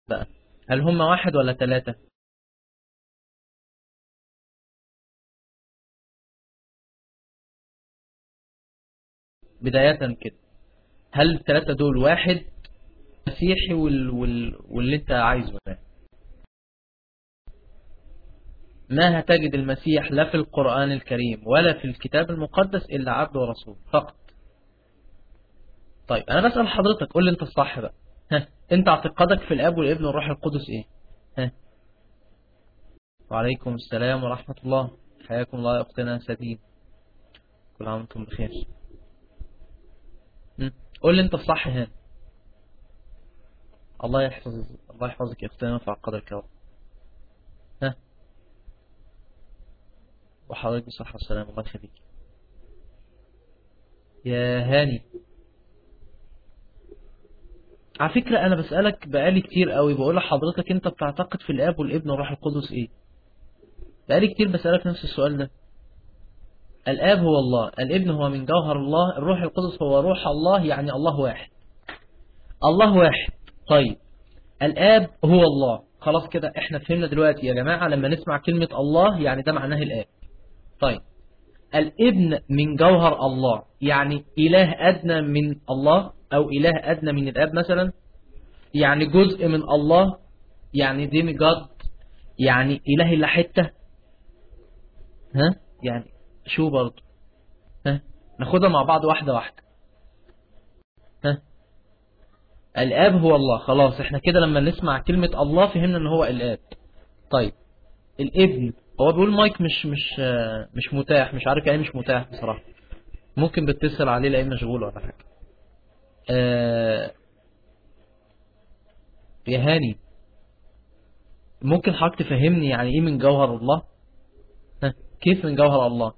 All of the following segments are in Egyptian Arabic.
بقى هل هم واحد ولا ثلاثة بداية كده هل الثلاثة دول واحد مسيحي وال... وال... واللي انت عايزه ده ما هتجد المسيح لا في القرآن الكريم ولا في الكتاب المقدس إلا عبد ورسول فقط طيب أنا بسأل حضرتك قول لي أنت الصح بقى ها أنت اعتقادك في الأب والابن والروح القدس إيه ها وعليكم السلام ورحمة الله حياكم الله يا أختنا سديد كل عام وانتم بخير قول لي أنت الصح هنا الله يحفظ الله يحفظك يا أختنا في عقدك يا رب ها وحضرتك بالصحة والسلام الله يخليك يا هاني على فكرة أنا بسألك بقالي كتير قوي بقول لحضرتك أنت بتعتقد في الآب والابن والروح القدس إيه بقالي كتير بسألك نفس السؤال ده الآب هو الله الابن هو من جوهر الله الروح القدس هو روح الله يعني الله واحد الله واحد طيب الآب هو الله خلاص كده احنا فهمنا دلوقتي يا جماعة لما نسمع كلمة الله يعني ده معناه الآب طيب الابن من جوهر الله يعني إله أدنى من الله أو إله أدنى من الآب مثلا يعني جزء من الله يعني ديمي جاد يعني إله إلا حتة ها يعني شو برضه ها ناخدها مع بعض واحدة واحدة ها الآب هو الله خلاص احنا كده لما نسمع كلمة الله فهمنا ان هو الآب طيب الابن هو بيقول مايك مش مش مش متاح مش عارف يعني مش متاح بصراحة ممكن بتتصل عليه لأي مشغول ولا حاجة آه يا هاني ممكن حضرتك تفهمني يعني ايه من جوهر الله ها كيف من جوهر الله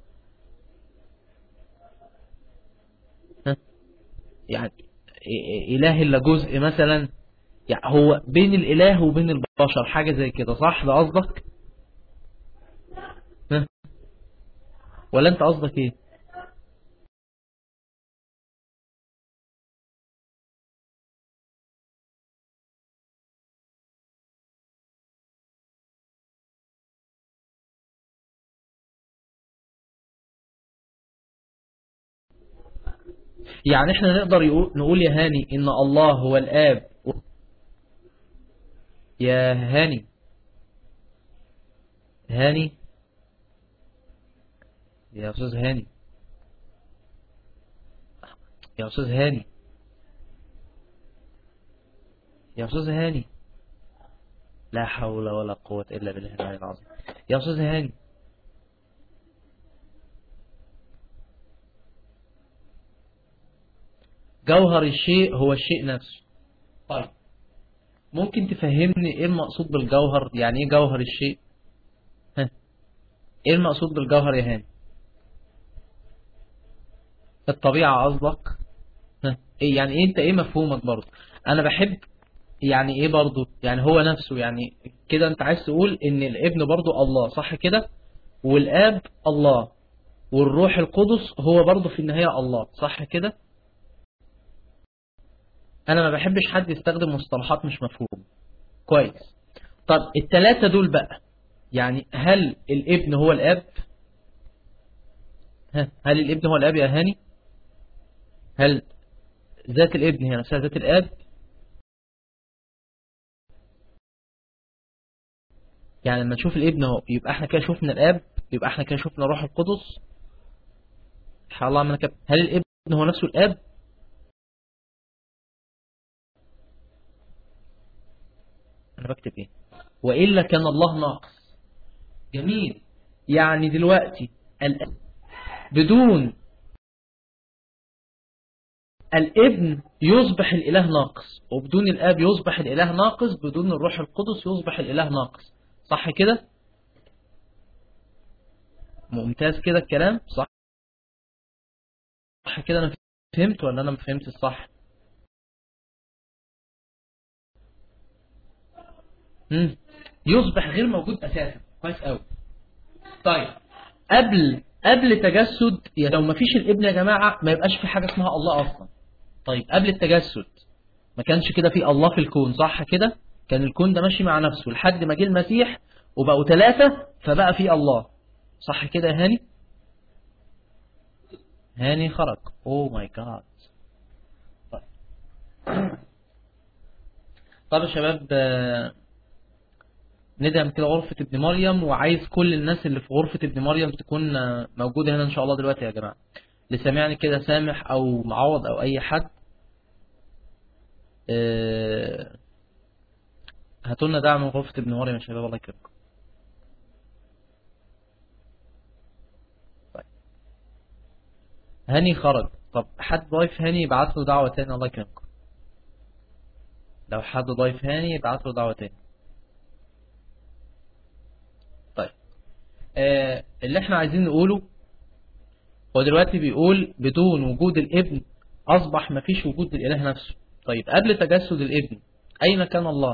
ها يعني إله إلا جزء مثلا يعني هو بين الإله وبين البشر حاجة زي كده صح ده قصدك ها ولا أنت قصدك إيه يعني احنا نقدر نقول يا هاني ان الله هو الاب يا هاني هاني يا استاذ هاني يا استاذ هاني يا استاذ هاني لا حول ولا قوة الا بالله العلي العظيم يا استاذ هاني جوهر الشيء هو الشيء نفسه طيب ممكن تفهمني ايه المقصود بالجوهر يعني ايه جوهر الشيء ها ايه المقصود بالجوهر يا هاني الطبيعة قصدك ها ايه يعني ايه انت ايه مفهومك برضه انا بحب يعني ايه برضه يعني هو نفسه يعني كده انت عايز تقول ان الابن برضه الله صح كده والاب الله والروح القدس هو برضه في النهاية الله صح كده انا ما بحبش حد يستخدم مصطلحات مش مفهوم كويس طب التلاتة دول بقى يعني هل الابن هو الاب ها هل الابن هو الاب يا هاني هل ذات الابن هي نفسها ذات الاب يعني لما نشوف الابن اهو يبقى احنا كده شفنا الاب يبقى احنا كده شفنا روح القدس ان الله من كب هل الابن هو نفسه الاب انا بكتب ايه وإلا كان الله ناقص جميل يعني دلوقتي الاب بدون الابن يصبح الإله ناقص وبدون الآب يصبح الإله ناقص بدون الروح القدس يصبح الإله ناقص صح كده ممتاز كده الكلام صح صح كده أنا فهمت ولا أنا ما فهمت الصح مم. يصبح غير موجود أساسا كويس قوي طيب قبل قبل تجسد يا لو ما فيش الابن يا جماعة ما يبقاش في حاجة اسمها الله أصلا طيب قبل التجسد ما كانش كده في الله في الكون صح كده كان الكون ده ماشي مع نفسه لحد ما جه المسيح وبقوا ثلاثة فبقى في الله صح كده يا هاني هاني خرج اوه ماي جاد طيب طب يا شباب آه، ندعم كده غرفة ابن مريم وعايز كل الناس اللي في غرفة ابن مريم تكون آه، موجودة هنا ان شاء الله دلوقتي يا جماعة اللي سامعني كده سامح او معوض او اي حد آه، هاتوا لنا دعم من غرفة ابن مريم يا شباب الله يكرمكم طيب هاني خرج طب حد ضايف هاني يبعت له دعوة تاني الله يكرمكم لو حد ضايف هاني يبعت له دعوة تاني طيب آه اللي احنا عايزين نقوله هو دلوقتي بيقول بدون وجود الابن أصبح مفيش وجود للإله نفسه طيب قبل تجسد الابن أين كان الله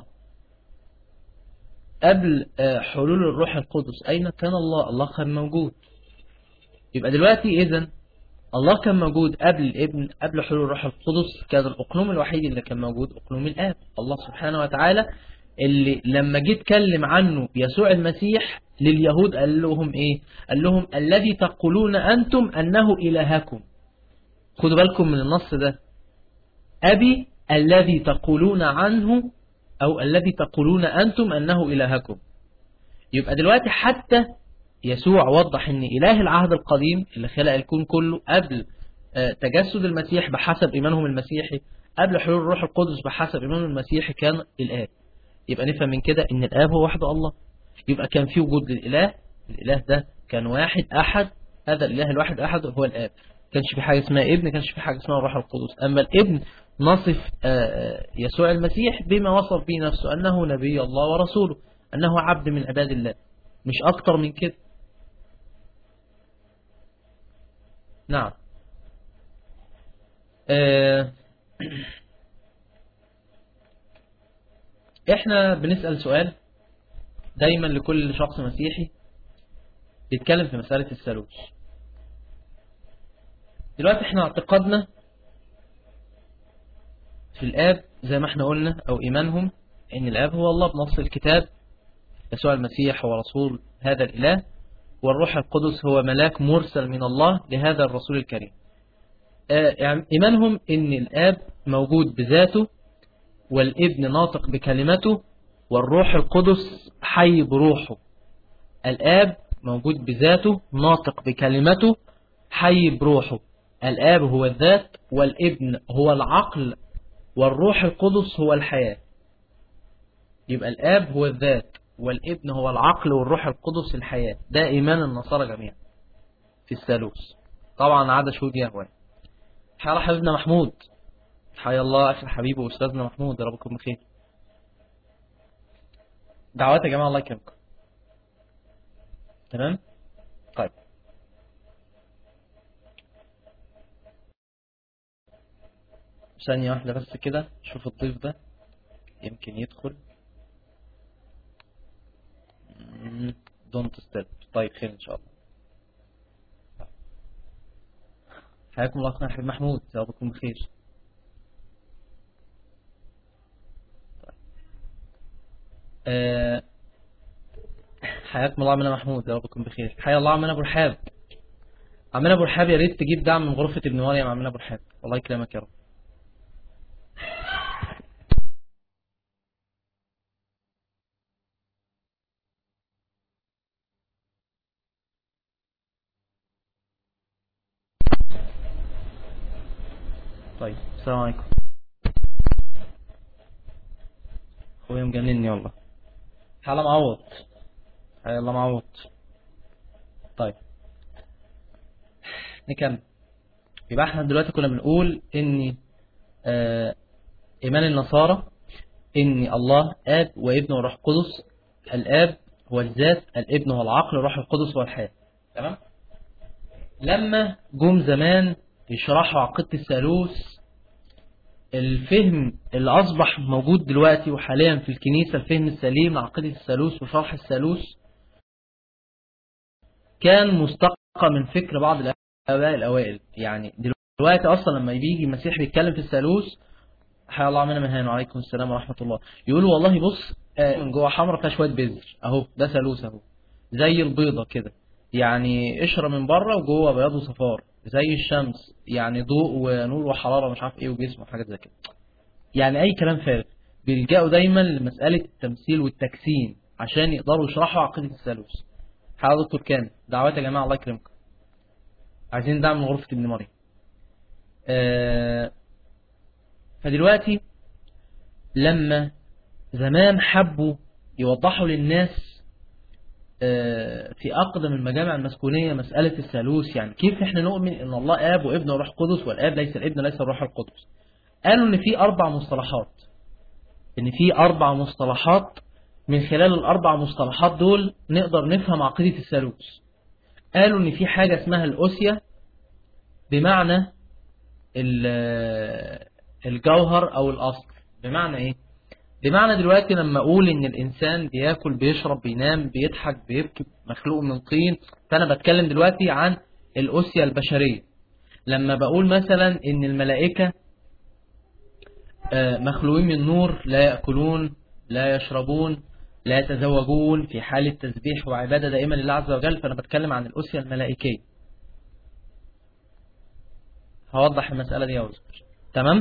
قبل آه، حلول الروح القدس أين كان الله الله كان موجود يبقى دلوقتي إذن الله كان موجود قبل الابن قبل حلول الروح القدس كان الأقلوم الوحيد اللي كان موجود أقلوم الآب الله سبحانه وتعالى اللي لما جه اتكلم عنه يسوع المسيح لليهود قال لهم ايه قال لهم الذي تقولون أنتم أنه إلهكم خدوا بالكم من النص ده أبي الذي تقولون عنه أو الذي تقولون أنتم أنه إلهكم يبقى دلوقتي حتى يسوع وضح أن إله العهد القديم اللي خلق الكون كله قبل آه، تجسد المسيح بحسب إيمانهم المسيحي قبل حلول الروح القدس بحسب إيمانهم المسيحي كان الآب يبقى نفهم من كده أن الآب هو وحده الله يبقى كان في وجود للإله الإله ده كان واحد أحد هذا الإله الواحد أحد هو الآب كانش في حاجة اسمها ابن كانش في حاجة اسمها الروح القدس أما الابن نصف آه، آه، يسوع المسيح بما وصف به نفسه أنه نبي الله ورسوله أنه عبد من عباد الله مش أكتر من كده نعم آه، احنا بنسأل سؤال دايما لكل شخص مسيحي بيتكلم في مسألة الثالوث دلوقتي احنا اعتقادنا في الآب زي ما احنا قلنا أو إيمانهم إن الآب هو الله بنص الكتاب يسوع المسيح هو رسول هذا الإله والروح القدس هو ملاك مرسل من الله لهذا الرسول الكريم آه، يعني إيمانهم إن الآب موجود بذاته والابن ناطق بكلمته والروح القدس حي بروحه الآب موجود بذاته ناطق بكلمته حي بروحه الآب هو الذات والابن هو العقل والروح القدس هو الحياة يبقى الآب هو الذات والابن هو العقل والروح القدس الحياة ده إيمان النصارى جميعا في الثالوث طبعا عدا شهود يهوه حيا حبيبنا محمود حيا الله أخي الحبيب وأستاذنا محمود يا ربكم بخير دعوات يا جماعة الله يكرمكم تمام طيب ثانية واحدة بس كده شوف الضيف ده يمكن يدخل دونت ستيب طيب خير ان شاء الله حياكم الله اخونا حبيب محمود يا رب تكون بخير طيب. آه، حياكم الله عمنا محمود يا رب تكون بخير حيا الله عمنا ابو رحاب عمنا ابو رحاب يا ريت تجيب دعم من غرفة ابن مريم عمنا ابو رحاب الله يكرمك يا رب طيب السلام عليكم اخويا مجنني والله حالة معوض حيا الله معوض طيب نكمل يبقى احنا دلوقتي كنا بنقول ان آه ايمان النصارى ان الله اب وابن وروح قدس الاب هو الذات الابن هو العقل الروح القدس هو الحياة تمام لما جم زمان يشرحوا عقيدة الثالوث الفهم اللي أصبح موجود دلوقتي وحاليا في الكنيسة الفهم السليم لعقيدة الثالوث وشرح الثالوث كان مستقى من فكر بعض الآباء الأوائل يعني دلوقتي أصلا لما بيجي المسيح بيتكلم في الثالوث حيا الله عمنا مهان وعليكم السلام ورحمة الله يقولوا والله بص آه، من جوه حمرا فيها شوية بذر اهو ده ثالوث اهو زي البيضة كده يعني قشرة من بره وجوه بياض وصفار زي الشمس يعني ضوء ونور وحرارة مش عارف ايه وجسم وحاجات زي كده يعني اي كلام فارغ بيلجأوا دايما لمسألة التمثيل والتجسيم عشان يقدروا يشرحوا عقيدة الثالوث حاضر دكتور كامل دعوات يا جماعة الله يكرمكم عايزين دعم من غرفة ابن مريم آه فدلوقتي لما زمان حبوا يوضحوا للناس آه، في أقدم المجامع المسكونية مسألة الثالوث يعني كيف احنا نؤمن ان الله آب وابن وروح قدس والآب ليس الابن ليس الروح القدس قالوا ان في أربع مصطلحات ان في أربع مصطلحات من خلال الأربع مصطلحات دول نقدر نفهم عقيدة الثالوث قالوا ان في حاجة اسمها الأسية بمعنى الجوهر أو الأصل بمعنى إيه؟ بمعنى دلوقتي لما أقول إن الإنسان بياكل بيشرب بينام بيضحك بيبكي مخلوق من طين فأنا بتكلم دلوقتي عن الأسية البشرية لما بقول مثلا إن الملائكة آه، مخلوقين من نور لا يأكلون لا يشربون لا يتزوجون في حالة تسبيح وعبادة دائما لله عز وجل فأنا بتكلم عن الأسية الملائكية هوضح المسألة دي يا أستاذ تمام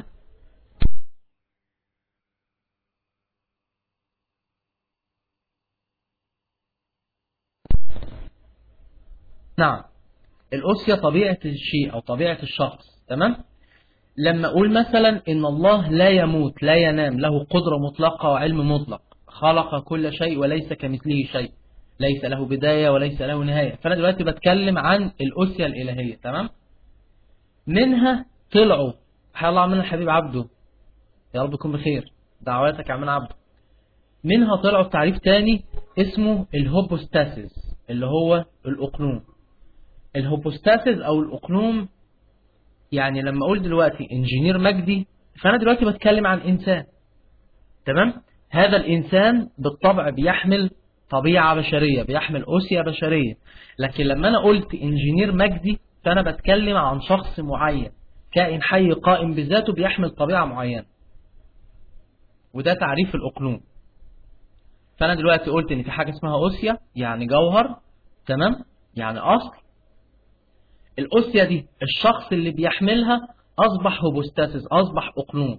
نعم الأسية طبيعة الشيء أو طبيعة الشخص تمام لما أقول مثلا إن الله لا يموت لا ينام له قدرة مطلقة وعلم مطلق خلق كل شيء وليس كمثله شيء ليس له بداية وليس له نهاية فأنا دلوقتي بتكلم عن الأسية الإلهية تمام منها طلعوا حيا الله عمنا الحبيب عبده يا رب يكون بخير دعواتك عمنا عبده منها طلعوا تعريف تاني اسمه الهوبوستاسيس اللي هو الأقنوم الهوبوستاسيس أو الأقنوم يعني لما أقول دلوقتي انجينير مجدي فأنا دلوقتي بتكلم عن إنسان تمام هذا الإنسان بالطبع بيحمل طبيعة بشرية بيحمل أسية بشرية لكن لما أنا قلت انجينير مجدي فأنا بتكلم عن شخص معين كائن حي قائم بذاته بيحمل طبيعة معينة وده تعريف الأقنوم فأنا دلوقتي قلت إن في حاجة اسمها أسية يعني جوهر تمام يعني أصل الأسية دي الشخص اللي بيحملها أصبح هوبوستاسيس أصبح أقنوم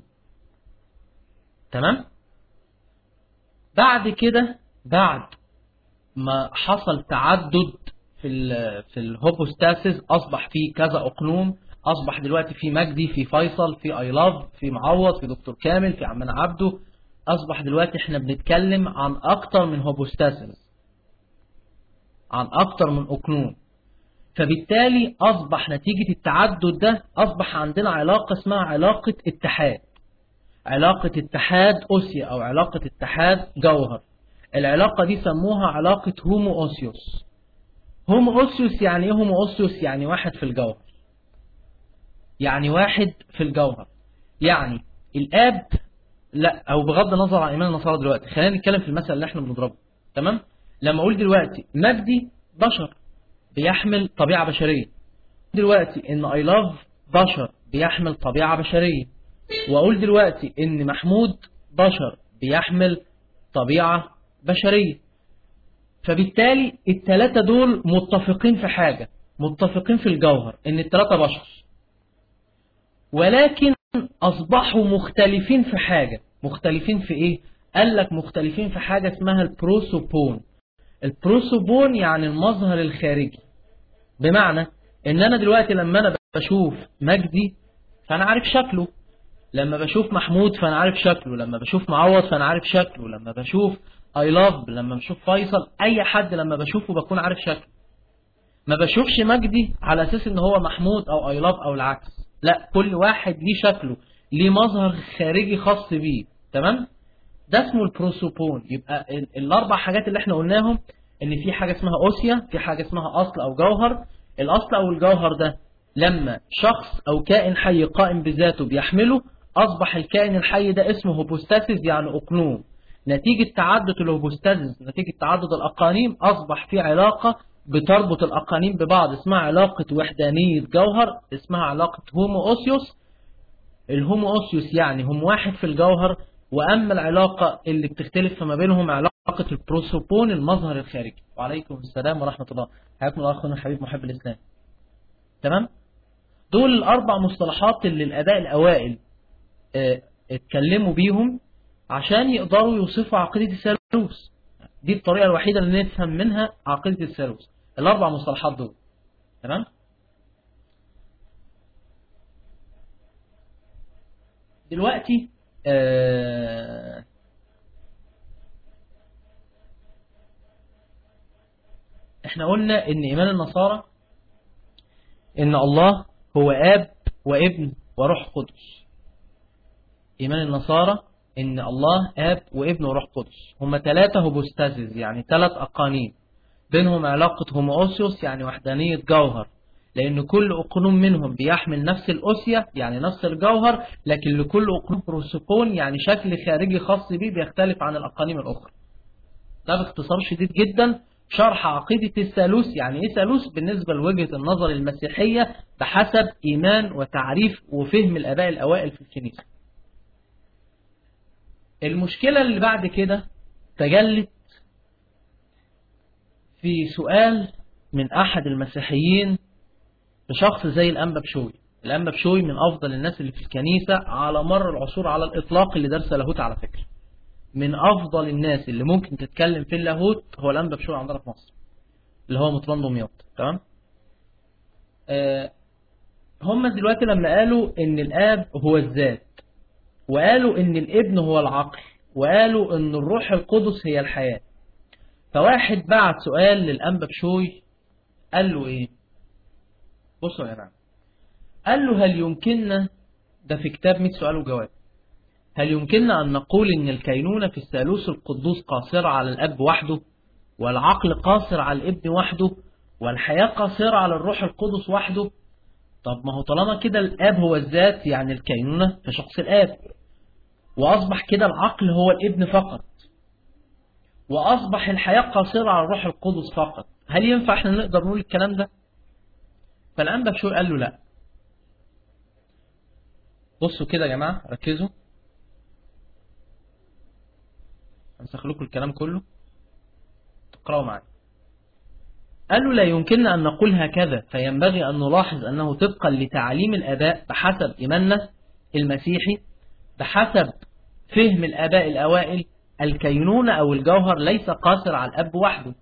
تمام بعد كده بعد ما حصل تعدد في ال في الهوبوستاسيس أصبح فيه كذا أقنوم أصبح دلوقتي في مجدي في فيصل في اي لاف في معوض في دكتور كامل في عمنا عبده أصبح دلوقتي احنا بنتكلم عن أكتر من هوبوستاسيس عن أكتر من أقنوم فبالتالي أصبح نتيجة التعدد ده أصبح عندنا علاقة اسمها علاقة اتحاد علاقة اتحاد أوسيا أو علاقة اتحاد جوهر العلاقة دي سموها علاقة هومو أوسيوس هومو أوسيوس يعني ايه هومو أوسيوس يعني واحد في الجوهر يعني واحد في الجوهر يعني الآب لا أو بغض النظر عن إيمان النصارى دلوقتي خلينا نتكلم في المثل اللي احنا بنضربه تمام لما أقول دلوقتي مجدي بشر بيحمل طبيعة بشرية دلوقتي إن I love بشر بيحمل طبيعة بشرية وأقول دلوقتي إن محمود بشر بيحمل طبيعة بشرية فبالتالي التلاتة دول متفقين في حاجة متفقين في الجوهر إن التلاتة بشر ولكن أصبحوا مختلفين في حاجة مختلفين في إيه؟ قال لك مختلفين في حاجة اسمها البروسوبون البروسوبون يعني المظهر الخارجي بمعنى ان انا دلوقتي لما انا بشوف مجدي فانا عارف شكله لما بشوف محمود فانا عارف شكله لما بشوف معوض فانا عارف شكله لما بشوف اي لاف لما بشوف فيصل اي حد لما بشوفه بكون عارف شكله ما بشوفش مجدي على اساس ان هو محمود او اي لاف او العكس لا كل واحد ليه شكله ليه مظهر خارجي خاص بيه تمام ده اسمه البروسوبون يبقى الاربع حاجات اللي احنا قلناهم ان في حاجة اسمها اوسيا في حاجة اسمها اصل او جوهر الاصل او الجوهر ده لما شخص او كائن حي قائم بذاته بيحمله اصبح الكائن الحي ده اسمه هوبوستاسيس يعني اقنوم نتيجة تعدد الهوبوستاسيس نتيجة تعدد الاقانيم اصبح في علاقة بتربط الاقانيم ببعض اسمها علاقة وحدانية جوهر اسمها علاقة هومو اوسيوس الهوموسيوس يعني هم واحد في الجوهر وأما العلاقة اللي بتختلف ما بينهم علاقة البروسوبون المظهر الخارجي وعليكم السلام ورحمة الله حياكم الله أخونا الحبيب محب الإسلام تمام دول الأربع مصطلحات اللي الأداء الأوائل اه اتكلموا بيهم عشان يقدروا يوصفوا عقيدة الثالوث دي الطريقة الوحيدة اللي نفهم منها عقيدة الثالوث الأربع مصطلحات دول تمام دلوقتي اه احنا قلنا ان ايمان النصارى ان الله هو اب وابن وروح قدس ايمان النصارى ان الله اب وابن وروح قدس هما ثلاثة هوبوستازيز يعني ثلاث اقانيم بينهم علاقة هوموسيوس يعني وحدانية جوهر لأن كل أقنوم منهم بيحمل نفس الأسية يعني نفس الجوهر لكن لكل أقنوم بروسيقون يعني شكل خارجي خاص به بيختلف عن الأقانيم الأخرى ده باختصار شديد جدا شرح عقيدة الثالوث يعني إيه ثالوث بالنسبة لوجهة النظر المسيحية بحسب إيمان وتعريف وفهم الآباء الأوائل في الكنيسة المشكلة اللي بعد كده تجلت في سؤال من أحد المسيحيين لشخص زي الأنبا بشوي الأنبا بشوي من أفضل الناس اللي في الكنيسة على مر العصور على الإطلاق اللي درس لاهوت على فكرة من أفضل الناس اللي ممكن تتكلم في اللاهوت هو الأنبا بشوي عندنا في مصر اللي هو مطران دمياط تمام آه هم دلوقتي لما قالوا إن الآب هو الذات وقالوا إن الابن هو العقل وقالوا إن الروح القدس هي الحياة فواحد بعت سؤال للأنبا بشوي قال له إيه بصوا يا جماعة قال له هل يمكننا ده في كتاب 100 سؤال وجواب هل يمكننا أن نقول إن الكينونة في الثالوث القدوس قاصرة على الأب وحده والعقل قاصر على الابن وحده والحياة قاصرة على الروح القدس وحده طب ما هو طالما كده الآب هو الذات يعني الكينونة في شخص الآب وأصبح كده العقل هو الابن فقط وأصبح الحياة قاصرة على الروح القدس فقط هل ينفع احنا نقدر نقول الكلام ده فالأنبا بشوي قال له لا بصوا كده يا جماعة ركزوا هنسخ لكم الكلام كله تقرأوا معايا قال له لا يمكننا أن نقول هكذا فينبغي أن نلاحظ أنه طبقا لتعليم الآباء بحسب إيماننا المسيحي بحسب فهم الآباء الأوائل الكينونة أو الجوهر ليس قاصر على الأب وحده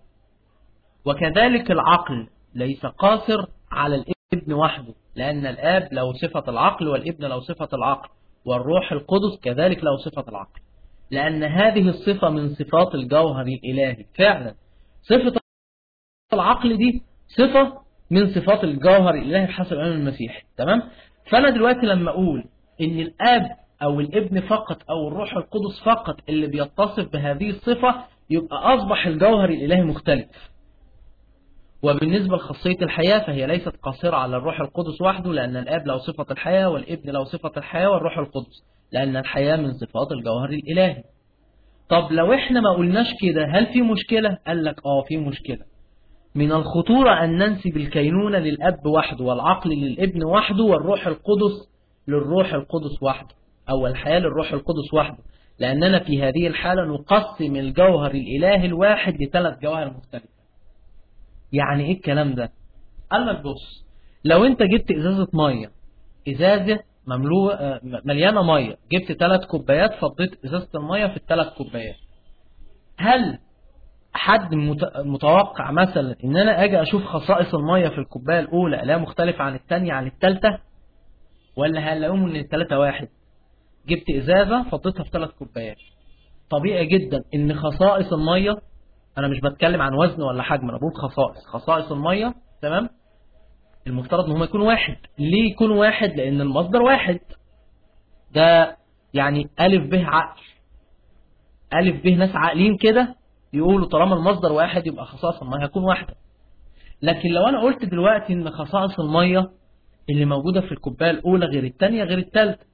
وكذلك العقل ليس قاصر على الابن وحده لأن الآب له صفة العقل والابن له صفة العقل والروح القدس كذلك له صفة العقل لأن هذه الصفة من صفات الجوهر الإلهي فعلا صفة العقل دي صفة من صفات الجوهر الإلهي بحسب الإمام المسيحي تمام فأنا دلوقتي لما أقول إن الآب أو الابن فقط أو الروح القدس فقط اللي بيتصف بهذه الصفة يبقى أصبح الجوهر الإلهي مختلف وبالنسبة لخاصية الحياة فهي ليست قاصرة على الروح القدس وحده لأن الآب له صفة الحياة والابن له صفة الحياة والروح القدس لأن الحياة من صفات الجوهر الإلهي طب لو احنا ما قلناش كده هل في مشكلة؟ قال لك اه في مشكلة من الخطورة أن ننسب الكينونة للأب وحده والعقل للابن وحده والروح القدس للروح القدس وحده أو الحياة للروح القدس وحده لأننا في هذه الحالة نقسم الجوهر الإلهي الواحد لثلاث جواهر مختلفة يعني إيه الكلام ده قال لك بص لو أنت جبت إزازة مية إزازة مملوءة مليانة مية جبت ثلاث كوبايات فضيت إزازة المية في الثلاث كوبايات هل حد متوقع مثلا ان انا اجي اشوف خصائص المية في الكوباية الاولى الاقيها مختلفة عن الثانية عن الثالثة ولا هلاقيهم ان الثلاثة واحد جبت ازازة فضيتها في ثلاث كوبايات طبيعي جدا ان خصائص المية انا مش بتكلم عن وزن ولا حجم انا بقول خصائص خصائص المية تمام المفترض ان هم يكونوا واحد ليه يكونوا واحد لان المصدر واحد ده يعني الف به عقل الف به ناس عاقلين كده يقولوا طالما المصدر واحد يبقى خصائص المية هتكون واحدة لكن لو انا قلت دلوقتي ان خصائص المية اللي موجودة في الكوباية الاولى غير الثانية غير الثالثة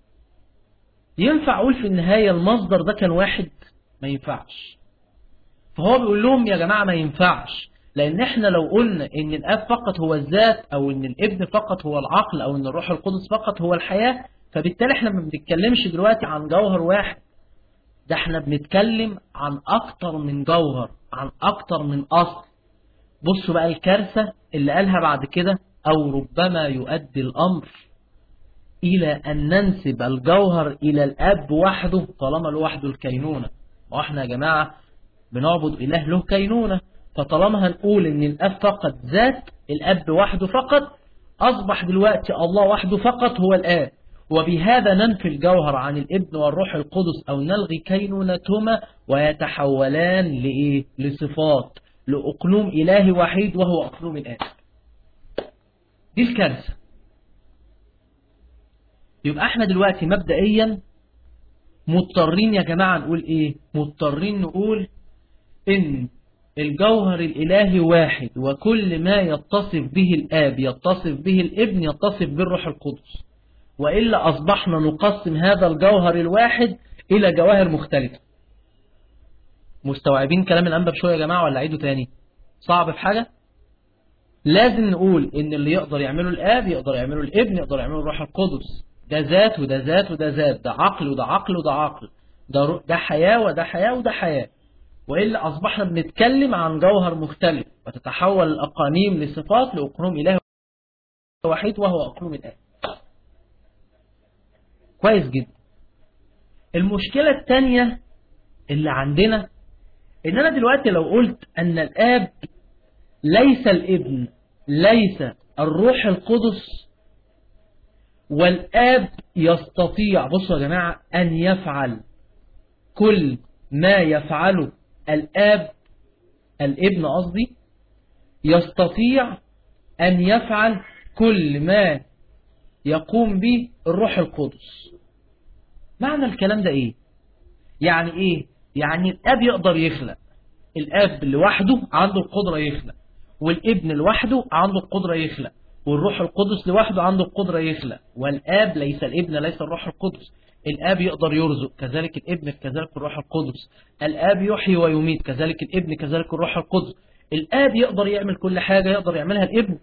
ينفع اقول في النهاية المصدر ده كان واحد ما ينفعش فهو بيقول لهم يا جماعة ما ينفعش لان احنا لو قلنا ان الاب فقط هو الذات او ان الابن فقط هو العقل او ان الروح القدس فقط هو الحياة فبالتالي احنا ما بنتكلمش دلوقتي عن جوهر واحد ده احنا بنتكلم عن اكتر من جوهر عن اكتر من اصل بصوا بقى الكارثة اللي قالها بعد كده او ربما يؤدي الامر الى ان ننسب الجوهر الى الاب وحده طالما لوحده الكينونة واحنا يا جماعة بنعبد اله له كينونة فطالما هنقول ان الاب فقط ذات الاب وحده فقط اصبح دلوقتي الله وحده فقط هو الاب وبهذا ننفي الجوهر عن الابن والروح القدس أو نلغي كينونتهما ويتحولان لإيه؟ لصفات لأقلوم إله وحيد وهو أقلوم الآب دي الكارثة يبقى احنا دلوقتي مبدئيا مضطرين يا جماعة نقول ايه مضطرين نقول ان الجوهر الإلهي واحد وكل ما يتصف به الآب يتصف به الابن يتصف بالروح القدس وإلا أصبحنا نقسم هذا الجوهر الواحد إلى جواهر مختلفة مستوعبين كلام الأنبا شوية يا جماعة ولا عيدوا تاني صعب في حاجة لازم نقول إن اللي يقدر يعمله الآب يقدر يعمله الابن يقدر يعمله الروح القدس ده ذات وده ذات وده ذات ده عقل وده عقل وده عقل ده, ده حياة وده حياة وده حياة وإلا أصبحنا بنتكلم عن جوهر مختلف وتتحول الأقانيم لصفات لأقنوم إله وحيد وهو أقنوم الآب كويس جدا المشكلة الثانية اللي عندنا ان انا دلوقتي لو قلت ان الاب ليس الابن ليس الروح القدس والاب يستطيع بصوا يا جماعة ان يفعل كل ما يفعله الاب الابن قصدي يستطيع ان يفعل كل ما يقوم به الروح القدس معنى الكلام ده ايه يعني ايه يعني الاب يقدر يخلق الاب لوحده عنده القدرة يخلق والابن لوحده عنده القدرة يخلق والروح القدس لوحده عنده القدرة يخلق والاب ليس الابن ليس الروح القدس الاب يقدر يرزق كذلك الابن كذلك الروح القدس الاب يحيي ويميت كذلك الابن كذلك الروح القدس الاب يقدر يعمل كل حاجة يقدر يعملها الابن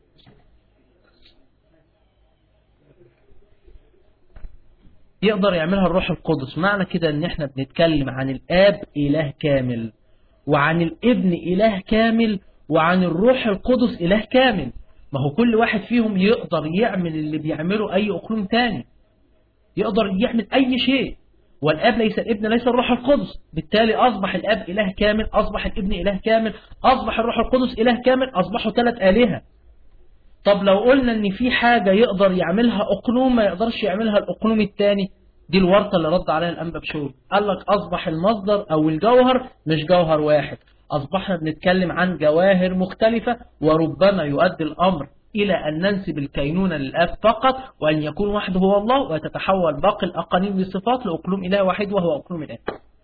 يقدر يعملها الروح القدس معنى كده ان احنا بنتكلم عن الاب اله كامل وعن الابن اله كامل وعن الروح القدس اله كامل ما هو كل واحد فيهم يقدر يعمل اللي بيعمله اي اقلوم تاني يقدر يعمل اي شيء والاب ليس الابن ليس الروح القدس بالتالي اصبح الاب اله كامل اصبح الابن اله كامل اصبح الروح القدس اله كامل اصبحوا ثلاث الهه طب لو قلنا ان في حاجة يقدر يعملها اقلوم ما يقدرش يعملها الاقلوم الثاني دي الورطة اللي رد عليها الانبا بشور قال لك اصبح المصدر او الجوهر مش جوهر واحد اصبحنا بنتكلم عن جواهر مختلفة وربما يؤدي الامر الى ان ننسب الكينونة للاب فقط وان يكون وحده هو الله وتتحول باقي الاقانيم لصفات لاقلوم اله واحد وهو اقلوم الاب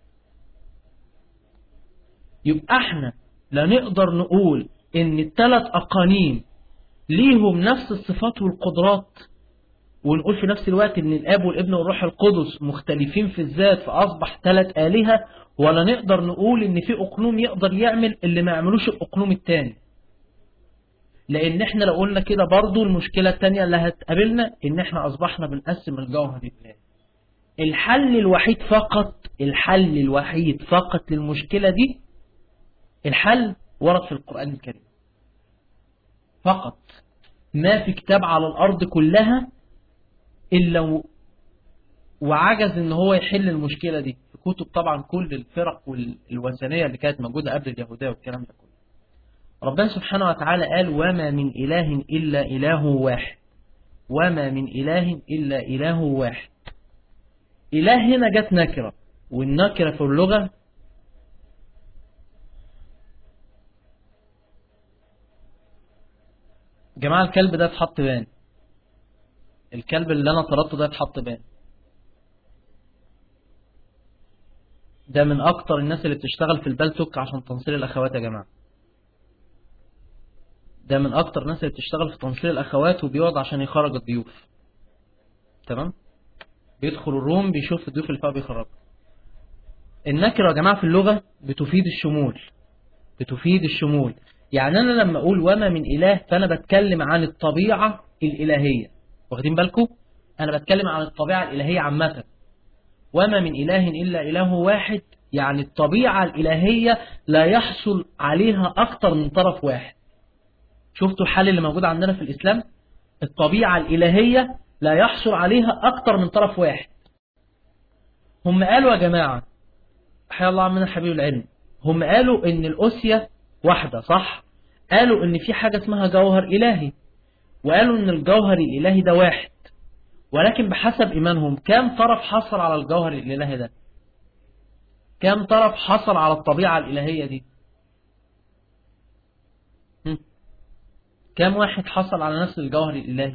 يبقى احنا لا نقدر نقول ان الثلاث اقانيم ليهم نفس الصفات والقدرات ونقول في نفس الوقت ان الاب والابن والروح القدس مختلفين في الذات فاصبح ثلاث الهه ولا نقدر نقول ان في اقنوم يقدر يعمل اللي ما يعملوش الاقنوم الثاني لان احنا لو قلنا كده برضو المشكله الثانيه اللي هتقابلنا ان احنا اصبحنا بنقسم الجوهر الالهي الحل الوحيد فقط الحل الوحيد فقط للمشكله دي الحل ورد في القران الكريم فقط ما في كتاب على الأرض كلها إلا وعجز إن هو يحل المشكلة دي في كتب طبعا كل الفرق والوثنية اللي كانت موجودة قبل اليهودية والكلام ده كله ربنا سبحانه وتعالى قال وما من إله إلا إله واحد وما من إله إلا إله واحد إله هنا جت نكرة والنكرة في اللغة جماعة الكلب ده اتحط بان الكلب اللي انا طردته ده اتحط بان ده من اكتر الناس اللي بتشتغل في البلتوك عشان تنصير الاخوات يا جماعة ده من اكتر الناس اللي بتشتغل في تنصير الاخوات وبيقعد عشان يخرج الضيوف تمام بيدخل الروم بيشوف الضيوف اللي فيها بيخرج النكرة يا جماعة في اللغة بتفيد الشمول بتفيد الشمول يعني أنا لما أقول وما من إله فأنا بتكلم عن الطبيعة الإلهية واخدين بالكم أنا بتكلم عن الطبيعة الإلهية عامة وما من إله إلا إله واحد يعني الطبيعة الإلهية لا يحصل عليها أكتر من طرف واحد شفتوا الحال اللي موجود عندنا في الإسلام الطبيعة الإلهية لا يحصل عليها أكتر من طرف واحد هم قالوا يا جماعة حيا الله عمنا حبيب العلم هم قالوا ان الأسية واحدة صح قالوا ان في حاجة اسمها جوهر إلهي وقالوا ان الجوهر الإلهي ده واحد ولكن بحسب إيمانهم كام طرف حصل على الجوهر الإلهي ده كام طرف حصل على الطبيعة الإلهية دي كام واحد حصل على نفس الجوهر الإلهي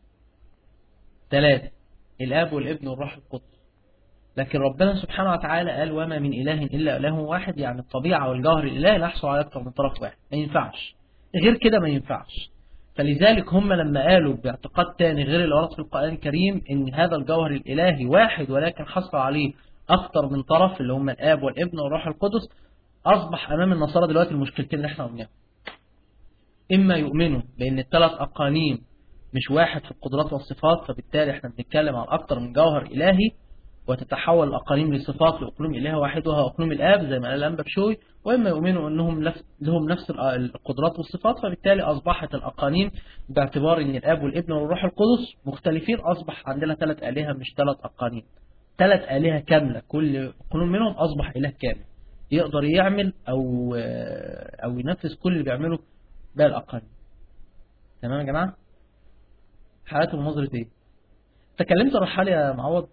ثلاثة الآب والابن والروح القدس لكن ربنا سبحانه وتعالى قال وما من إله إلا إله واحد يعني الطبيعة والجوهر الإلهي لا يحصل على أكثر من طرف واحد ما ينفعش غير كده ما ينفعش فلذلك هم لما قالوا باعتقاد تاني غير اللي ورد في القرآن الكريم ان هذا الجوهر الإلهي واحد ولكن حصل عليه أكثر من طرف اللي هم الآب والابن والروح القدس أصبح أمام النصارى دلوقتي المشكلتين اللي احنا قلناهم إما يؤمنوا بأن الثلاث أقانيم مش واحد في القدرات والصفات فبالتالي احنا بنتكلم عن أكثر من جوهر إلهي وتتحول الأقانيم لصفات لأقلوم إله واحد وهو أقلوم الآب زي ما قال الأنبا بشوي وإما يؤمنوا أنهم لهم نفس القدرات والصفات فبالتالي أصبحت الأقانيم باعتبار أن الآب والابن والروح القدس مختلفين أصبح عندنا ثلاث آلهة مش ثلاث أقانيم ثلاث آلهة كاملة كل قانون منهم أصبح إله كامل يقدر يعمل أو أو ينفذ كل اللي بيعمله باقي الأقانيم تمام يا جماعة حالاتهم نظرة إيه تكلمت الرحال يا معوض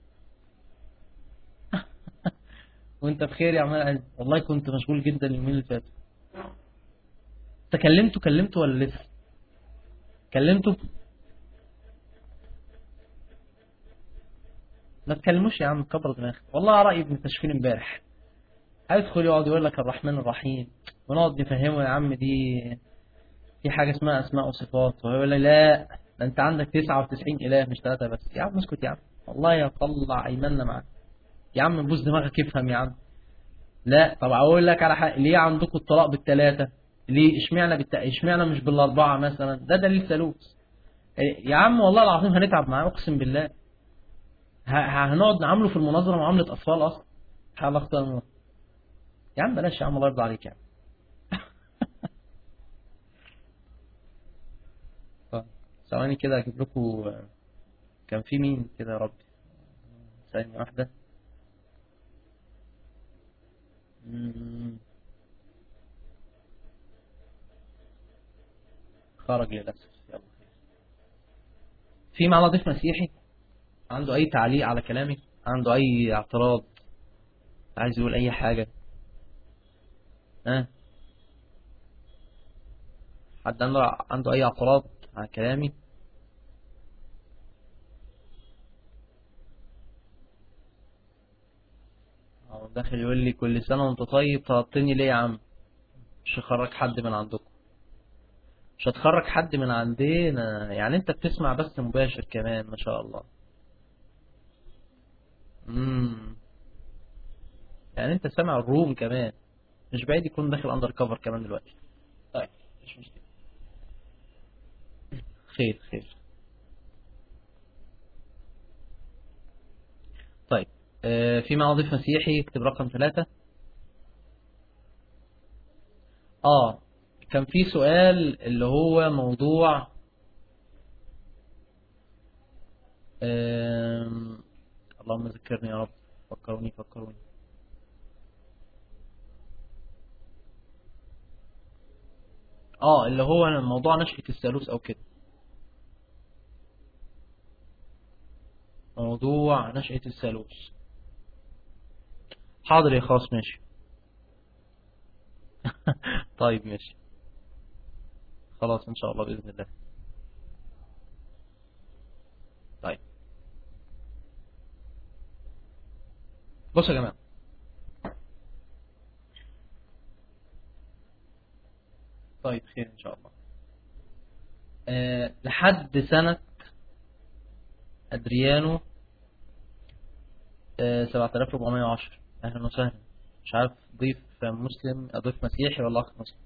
وانت بخير يا عمال والله كنت مشغول جدا اليومين اللي فاتوا تكلمته كلمته ولا لسه كلمته ما تكلموش يا عم كبر دماغك والله على رأي ابن تشفين امبارح هيدخل يقعد يقول لك الرحمن الرحيم ونقعد نفهمه يا عم دي في حاجة اسمها أسماء وصفات وهو يقول لي لا ده أنت عندك 99 إله مش ثلاثة بس يا عم اسكت يا عم والله يطلع أيماننا معاك يا عم بوز دماغك افهم يا عم لا طب اقول لك على حاجه ليه عندكم الطلاق بالثلاثه ليه اشمعنى بالت... اشمعنى مش بالاربعه مثلا ده دليل ثالوث يا عم والله العظيم هنتعب معاه اقسم بالله ه... هنقعد نعامله في المناظره معامله اطفال اصلا حال اختار يا عم بلاش يا عم الله يرضى عليك يا عم ثواني كده اجيب لكم كان في مين كده يا ربي ثانية واحدة خرج للأسف يلا في معنا ضيف مسيحي عنده أي تعليق على كلامي عنده أي اعتراض عايز يقول أي حاجة ها أه؟ حد عنده عنده أي اعتراض على كلامي داخل يقول لي كل سنة وانت طيب طلبتني ليه يا عم مش هخرج حد من عندكم مش هتخرج حد من عندنا يعني انت بتسمع بس مباشر كمان ما شاء الله امم يعني انت سامع الروم كمان مش بعيد يكون داخل اندر كفر كمان دلوقتي طيب مش مشكلة خير خير طيب في معضف مسيحي اكتب رقم ثلاثة اه كان في سؤال اللي هو موضوع اللهم ذكرني يا رب فكروني فكروني اه اللي هو موضوع نشأة الثالوث او كده موضوع نشأة الثالوث حاضر يا خلاص ماشي طيب ماشي خلاص ان شاء الله بإذن الله طيب بصوا يا جماعة طيب خير ان شاء الله أه لحد سنة أدريانو أه 7410 أهلا وسهلا مش عارف ضيف مسلم ضيف مسيحي ولا أخ مسلم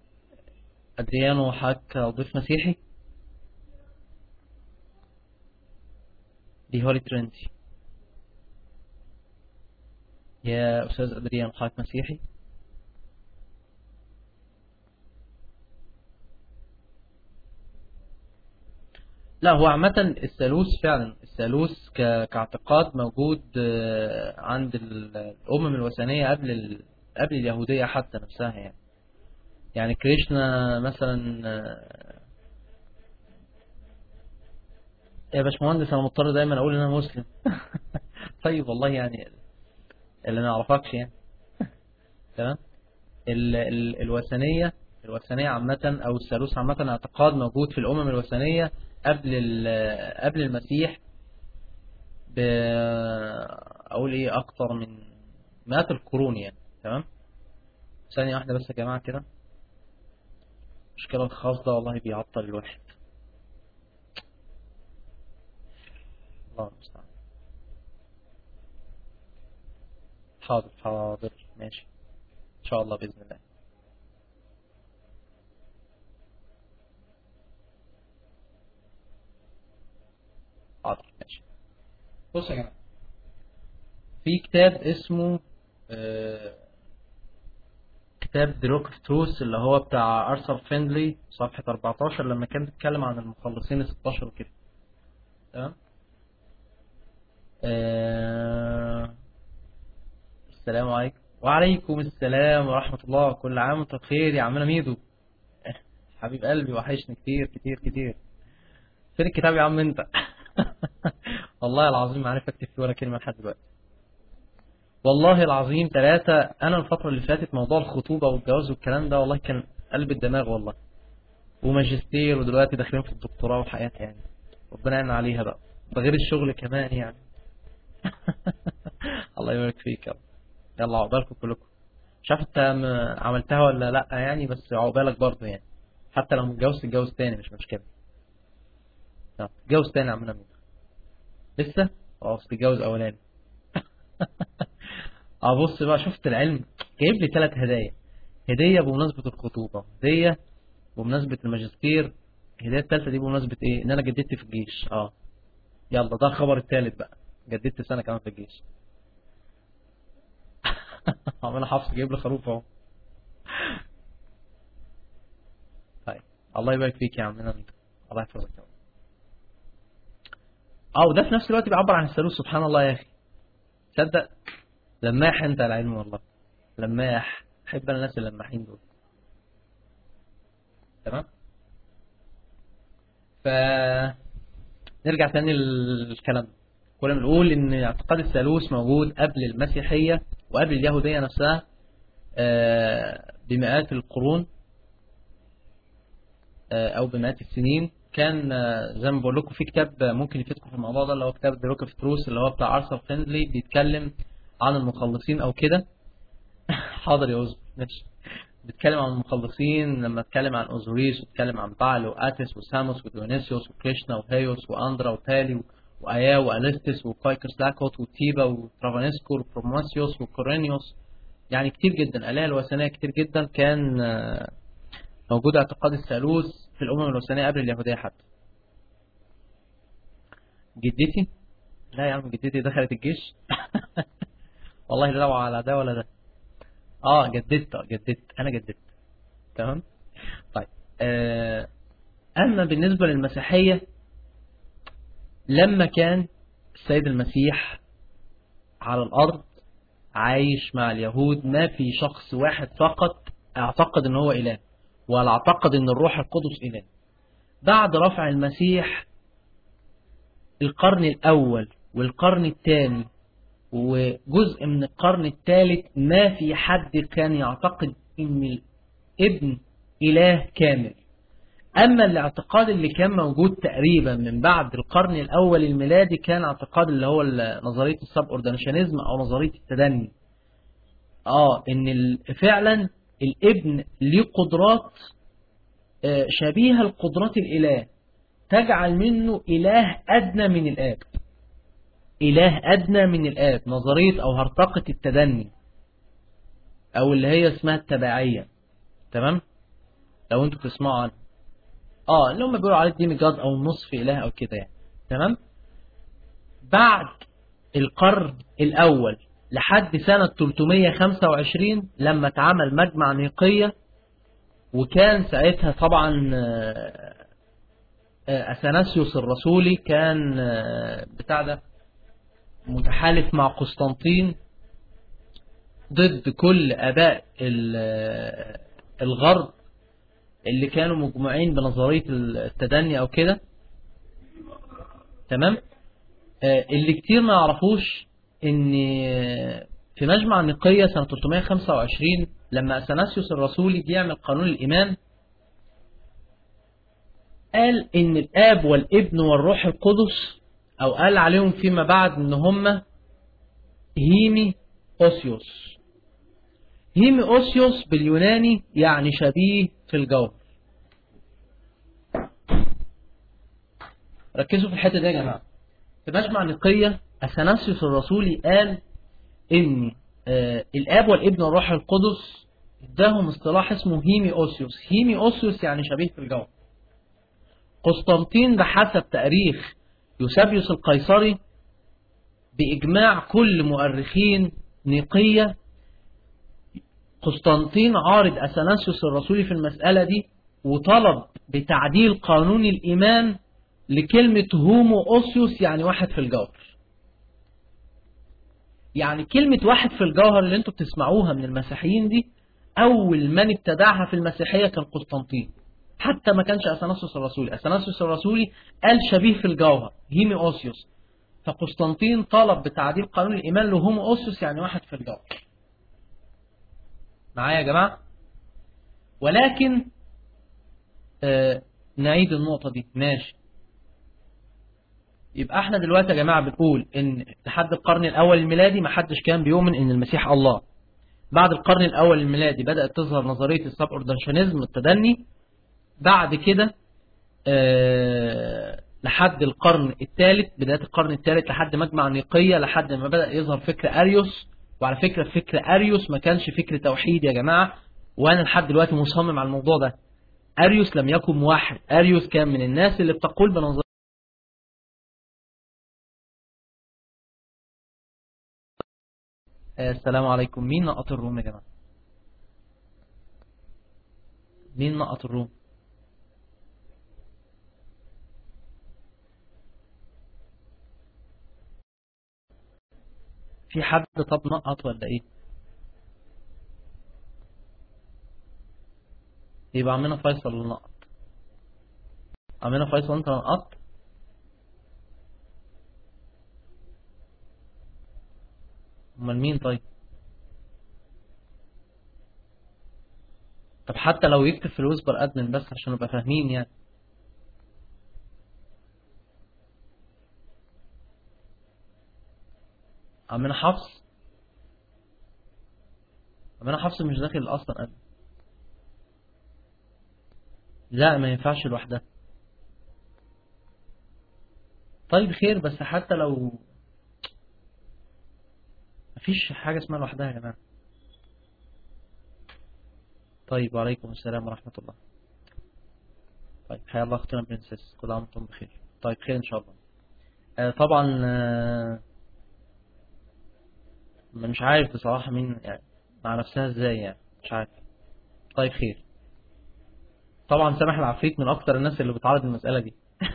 أدريانو حك ضيف مسيحي دي هولي ترينتي يا أستاذ أدريان حضرتك مسيحي لا هو عامة الثالوث فعلا الثالوث كاعتقاد موجود آه، عند الأمم الوثنية قبل ال... قبل اليهودية حتى نفسها يعني يعني كريشنا مثلا آه، يا باشمهندس انا مضطر دايما اقول ان انا مسلم طيب والله يعني اللي ما يعرفكش يعني تمام ال... ال... الوثنية الوثنية عامة او الثالوث عامة اعتقاد موجود في الامم الوثنية قبل قبل المسيح ب اقول ايه اكتر من مئات القرون يعني تمام ثانية واحدة بس يا جماعة كده مشكلة الخاص ده والله بيعطل الواحد الله المستعان حاضر حاضر ماشي ان شاء الله بإذن الله حاضر ماشي بص يا جماعة في كتاب اسمه آه، كتاب The Rock of Truth اللي هو بتاع أرثر فيندلي صفحة 14 لما كان بيتكلم عن المخلصين ال 16 وكده تمام آه، السلام عليكم وعليكم السلام ورحمة الله كل عام وانت بخير يا عمنا ميدو حبيب قلبي وحشني كتير كتير كتير فين الكتاب يا عم انت والله العظيم ما عارف اكتب فيه ولا كلمة لحد دلوقتي والله العظيم ثلاثة أنا الفترة اللي فاتت موضوع الخطوبة والجواز والكلام ده والله كان قلب الدماغ والله وماجستير ودلوقتي داخلين في الدكتوراه وحياة يعني ربنا يعين عليها بقى ده غير الشغل كمان يعني الله يبارك فيك يلا يلا عقبالكم كلكم مش عارف انت عملتها ولا لا يعني بس عقبالك برضه يعني حتى لو متجوز تتجوز تاني مش مشكلة تتجوز تاني عمنا مين لسه اه تتجوز اولاني اه بص بقى شفت العلم جايب لي ثلاث هدايا هدية بمناسبة الخطوبة هدية بمناسبة الماجستير الهدية الثالثة دي بمناسبة ايه ان انا جددت في الجيش اه يلا ده الخبر الثالث بقى جددت سنة كمان في الجيش عمال حفص جايب لي خروف اهو طيب الله يبارك فيك يا عمنا الله يحفظك يا اه وده في نفس الوقت بيعبر عن الثالوث سبحان الله يا اخي تصدق لماح انت العلم والله لماح احب انا الناس اللماحين دول تمام ف نرجع تاني للكلام كنا بنقول ان اعتقاد الثالوث موجود قبل المسيحية وقبل اليهودية نفسها آه، بمئات القرون آه، او بمئات السنين كان آه، زي ما بقول لكم في كتاب ممكن يفيدكم في الموضوع ده اللي هو كتاب ذا روك اوف تروث اللي هو بتاع ارثر فيندلي بيتكلم عن المخلصين او كده حاضر يا اوزو ماشي بيتكلم عن المخلصين لما اتكلم عن اوزوريس واتكلم عن بعل واتس وساموس وديونيسيوس وكريشنا وهيوس واندرا وتالي وايا واليستس وكايكرس لاكوت وتيبا وترافانسكو وبروماسيوس وكورينيوس يعني كتير جدا الآلهة الوثنية كتير جدا كان آه، موجود اعتقاد الثالوث في الأمم الوثنية قبل اليهودية حتى جدتي لا يا عم جدتي دخلت الجيش والله لا على ده ولا ده اه جددت اه جددت انا جددت تمام طيب آه اما بالنسبة للمسيحية لما كان السيد المسيح على الارض عايش مع اليهود ما في شخص واحد فقط اعتقد ان هو اله ولا اعتقد ان الروح القدس اله بعد رفع المسيح القرن الاول والقرن الثاني وجزء من القرن الثالث ما في حد كان يعتقد ان الابن اله كامل اما الاعتقاد اللي كان موجود تقريبا من بعد القرن الاول الميلادي كان اعتقاد اللي هو نظريه السب اوردنشنزم او نظريه التدني اه ان فعلا الابن ليه قدرات آه، شبيهه لقدرات الاله تجعل منه اله ادنى من الاب إله أدنى من الآب نظرية أو هرطقة التدني أو اللي هي اسمها التبعية تمام لو انتوا تسمعوا عنه اه اللي هم بيقولوا عليه ديمي جاد أو نصف إله أو كده يعني تمام بعد القرن الأول لحد سنة 325 لما اتعمل مجمع نيقية وكان ساعتها طبعا آه، آه، أثناسيوس الرسولي كان آه، بتاع ده متحالف مع قسطنطين ضد كل أباء الغرب اللي كانوا مجموعين بنظرية التدني أو كده تمام اللي كتير ما يعرفوش ان في مجمع النقية سنة 325 لما أثناسيوس الرسولي بيعمل قانون الإيمان قال إن الآب والابن والروح القدس أو قال عليهم فيما بعد إن هم هيمي أوسيوس هيمي أوسيوس باليوناني يعني شبيه في الجوهر ركزوا في الحتة دي يا جماعة في مجمع النقية أثناسيوس الرسولي قال إن آه الآب والابن والروح القدس اداهم اصطلاح اسمه هيمي أوسيوس هيمي أوسيوس يعني شبيه في الجو قسطنطين بحسب تاريخ يوسابيوس القيصري بإجماع كل مؤرخين نيقية قسطنطين عارض أثناسيوس الرسولي في المسألة دي وطلب بتعديل قانون الإيمان لكلمة هومو أوسيوس يعني واحد في الجوهر يعني كلمة واحد في الجوهر اللي انتوا بتسمعوها من المسيحيين دي أول من ابتدعها في المسيحية كان قسطنطين حتى ما كانش أثناسوس الرسولي أثناسوس الرسولي قال شبيه في الجوهر هيمي أوسيوس فقسطنطين طلب بتعديل قانون الإيمان له هومو أوسيوس يعني واحد في الجوهر معايا يا جماعة ولكن آه نعيد النقطة دي ماشي يبقى احنا دلوقتي يا جماعة بنقول ان لحد القرن الاول الميلادي ما حدش كان بيؤمن ان المسيح الله بعد القرن الاول الميلادي بدأت تظهر نظرية السب اوردنشنزم التدني بعد كده اه لحد القرن الثالث بداية القرن الثالث لحد مجمع نيقية لحد ما بدأ يظهر فكر أريوس وعلى فكرة فكر أريوس ما كانش فكر توحيد يا جماعة وأنا لحد دلوقتي مصمم على الموضوع ده أريوس لم يكن موحد أريوس كان من الناس اللي بتقول بنظرية السلام عليكم مين نقط الروم يا جماعة مين نقط الروم في حد طب نقط ولا ايه يبقى عمنا فيصل اللي نقط عمنا فيصل انت نقطت امال مين طيب طب حتى لو يكتب في الويسبر ادمن بس عشان نبقى فاهمين يعني عمنا حفص عمنا حفص مش داخل اصلا ادمن لا ما ينفعش لوحدها طيب خير بس حتى لو مفيش حاجة اسمها لوحدها يا جماعة طيب وعليكم السلام ورحمة الله طيب حيا الله اختنا برنسس كل عام وانتم بخير طيب خير ان شاء الله آه طبعا آه مش عارف بصراحة مين يعني مع نفسها ازاي يعني مش عارف طيب خير طبعا سامح العفريت من اكتر الناس اللي بتعرض المسألة دي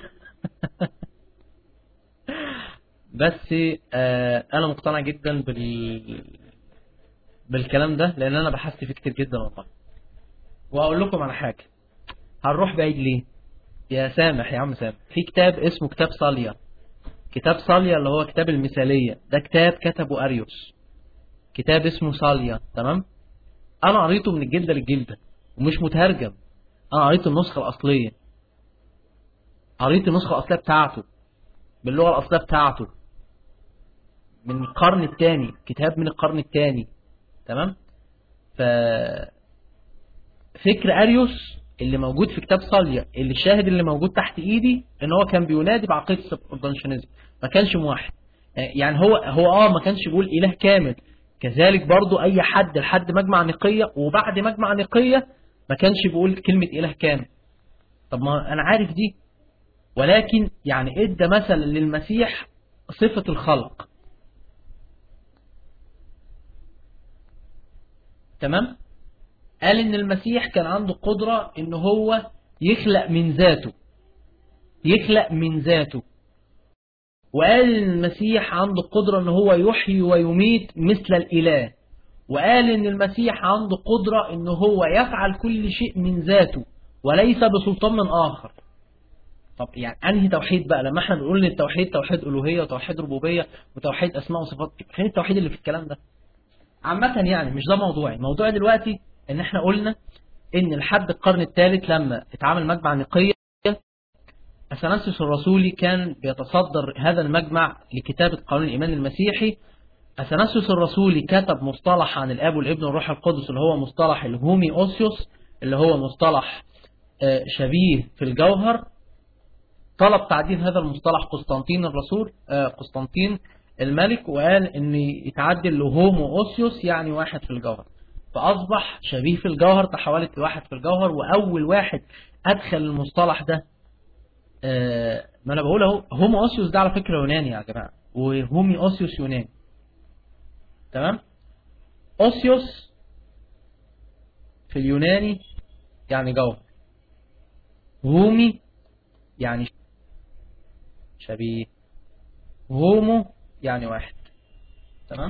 بس آه انا مقتنع جدا بال بالكلام ده لان انا بحثت فيه كتير جدا والله واقول لكم على حاجه هنروح بعيد ليه يا سامح يا عم سامح في كتاب اسمه كتاب صاليا كتاب صاليا اللي هو كتاب المثاليه ده كتاب كتبه اريوس كتاب اسمه صاليا تمام انا قريته من الجلده للجلده ومش مترجم انا قريت النسخه الاصليه قريت النسخه الاصليه بتاعته باللغه الاصليه بتاعته من القرن الثاني كتاب من القرن الثاني تمام ف فكر اريوس اللي موجود في كتاب صاليا اللي الشاهد اللي موجود تحت ايدي ان هو كان بينادي بعقيده السبورتنشنزم ما كانش موحد يعني هو هو اه ما كانش بيقول اله كامل كذلك برضو اي حد لحد مجمع نقيه وبعد مجمع نقيه ما كانش بيقول كلمه اله كامل طب ما انا عارف دي ولكن يعني ادى مثل للمسيح صفة الخلق تمام قال ان المسيح كان عنده قدرة ان هو يخلق من ذاته يخلق من ذاته وقال ان المسيح عنده قدرة ان هو يحيي ويميت مثل الاله وقال ان المسيح عنده قدرة ان هو يفعل كل شيء من ذاته وليس بسلطان من اخر طب يعني انهي توحيد بقى لما احنا بنقول ان التوحيد توحيد الوهيه وتوحيد ربوبيه وتوحيد اسماء وصفات فين التوحيد اللي في الكلام ده عامه يعني مش ده موضوعي موضوعي دلوقتي ان احنا قلنا ان لحد القرن الثالث لما اتعامل مجمع نقيه اثناسيوس الرسولي كان بيتصدر هذا المجمع لكتابه قانون الايمان المسيحي اثناسيوس الرسولي كتب مصطلح عن الاب والابن والروح القدس اللي هو مصطلح الهومي اوسيوس اللي هو مصطلح شبيه في الجوهر طلب تعديل هذا المصطلح قسطنطين الرسول قسطنطين الملك وقال ان يتعدل لهومو اوسيوس يعني واحد في الجوهر فاصبح شبيه في الجوهر تحولت لواحد في الجوهر واول واحد ادخل المصطلح ده ما انا بقول اهو هومو اوسيوس ده على فكره يوناني يا جماعه وهومي اوسيوس يوناني تمام اوسيوس في اليوناني يعني جوهر هومي يعني شبيه هومو يعني واحد تمام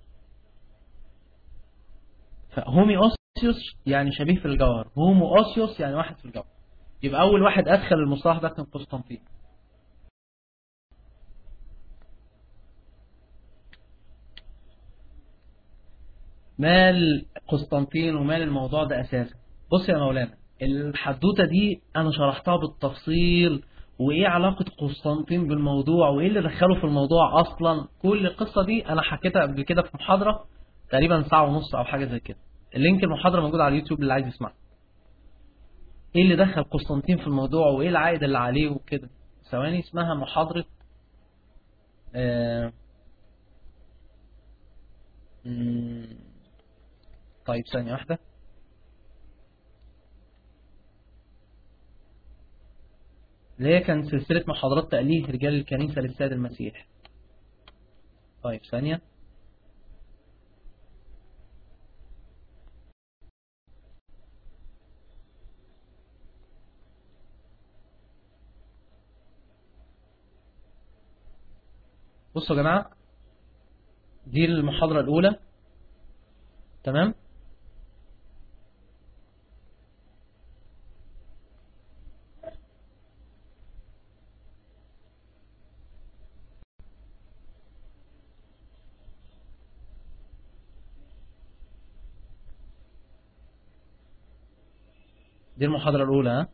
فهومي اوسيوس يعني شبيه في الجوهر هومو اوسيوس يعني واحد في الجوهر يبقى اول واحد ادخل المصطلح ده كان قسطنطين مال قسطنطين ومال الموضوع ده اساسا بص يا مولانا الحدوته دي انا شرحتها بالتفصيل وايه علاقة قسطنطين بالموضوع وايه اللي دخله في الموضوع اصلا كل القصة دي انا حكيتها قبل كده في محاضرة تقريبا ساعة ونص او حاجة زي كده اللينك المحاضرة موجود على اليوتيوب اللي عايز يسمعها ايه اللي دخل قسطنطين في الموضوع وايه العائد اللي عليه وكده ثواني اسمها محاضرة آه طيب ثانية واحدة اللي هي كان سلسلة محاضرات تأليه رجال الكنيسة للسيد المسيح طيب ثانية بصوا يا جماعة دي المحاضرة الأولى تمام دي المحاضرة الأولى ها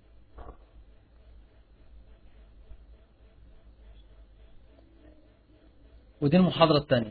ودي المحاضرة الثانية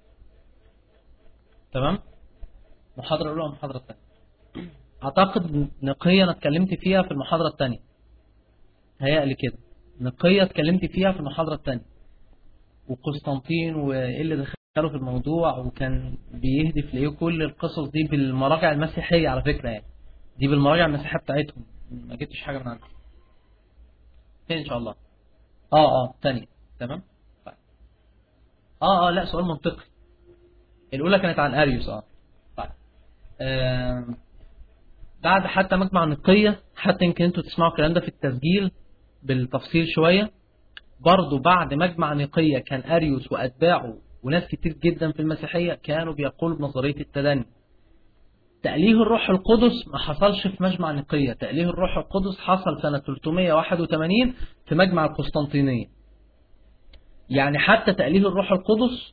تمام المحاضرة الأولى والمحاضرة الثانية أعتقد نقية أنا اتكلمت فيها في المحاضرة الثانية هيقلي كده نقية اتكلمت فيها في المحاضرة الثانية وقسطنطين وإيه اللي دخله في الموضوع وكان بيهدف لإيه كل القصص دي بالمراجع المسيحية على فكرة يعني دي بالمراجع المسيحية بتاعتهم ما جبتش حاجة من عندي فين إن شاء الله اه اه ثانية تمام طيب. اه اه لا سؤال منطقي الأولى كانت عن أريوس اه طيب آه بعد حتى مجمع نقية حتى يمكن انتوا تسمعوا الكلام ده في التسجيل بالتفصيل شوية برضو بعد مجمع نقية كان أريوس وأتباعه وناس كتير جدا في المسيحية كانوا بيقولوا بنظرية التدني تأليه الروح القدس ما حصلش في مجمع نقية تأليه الروح القدس حصل سنة 381 في مجمع القسطنطينية يعني حتى تأليه الروح القدس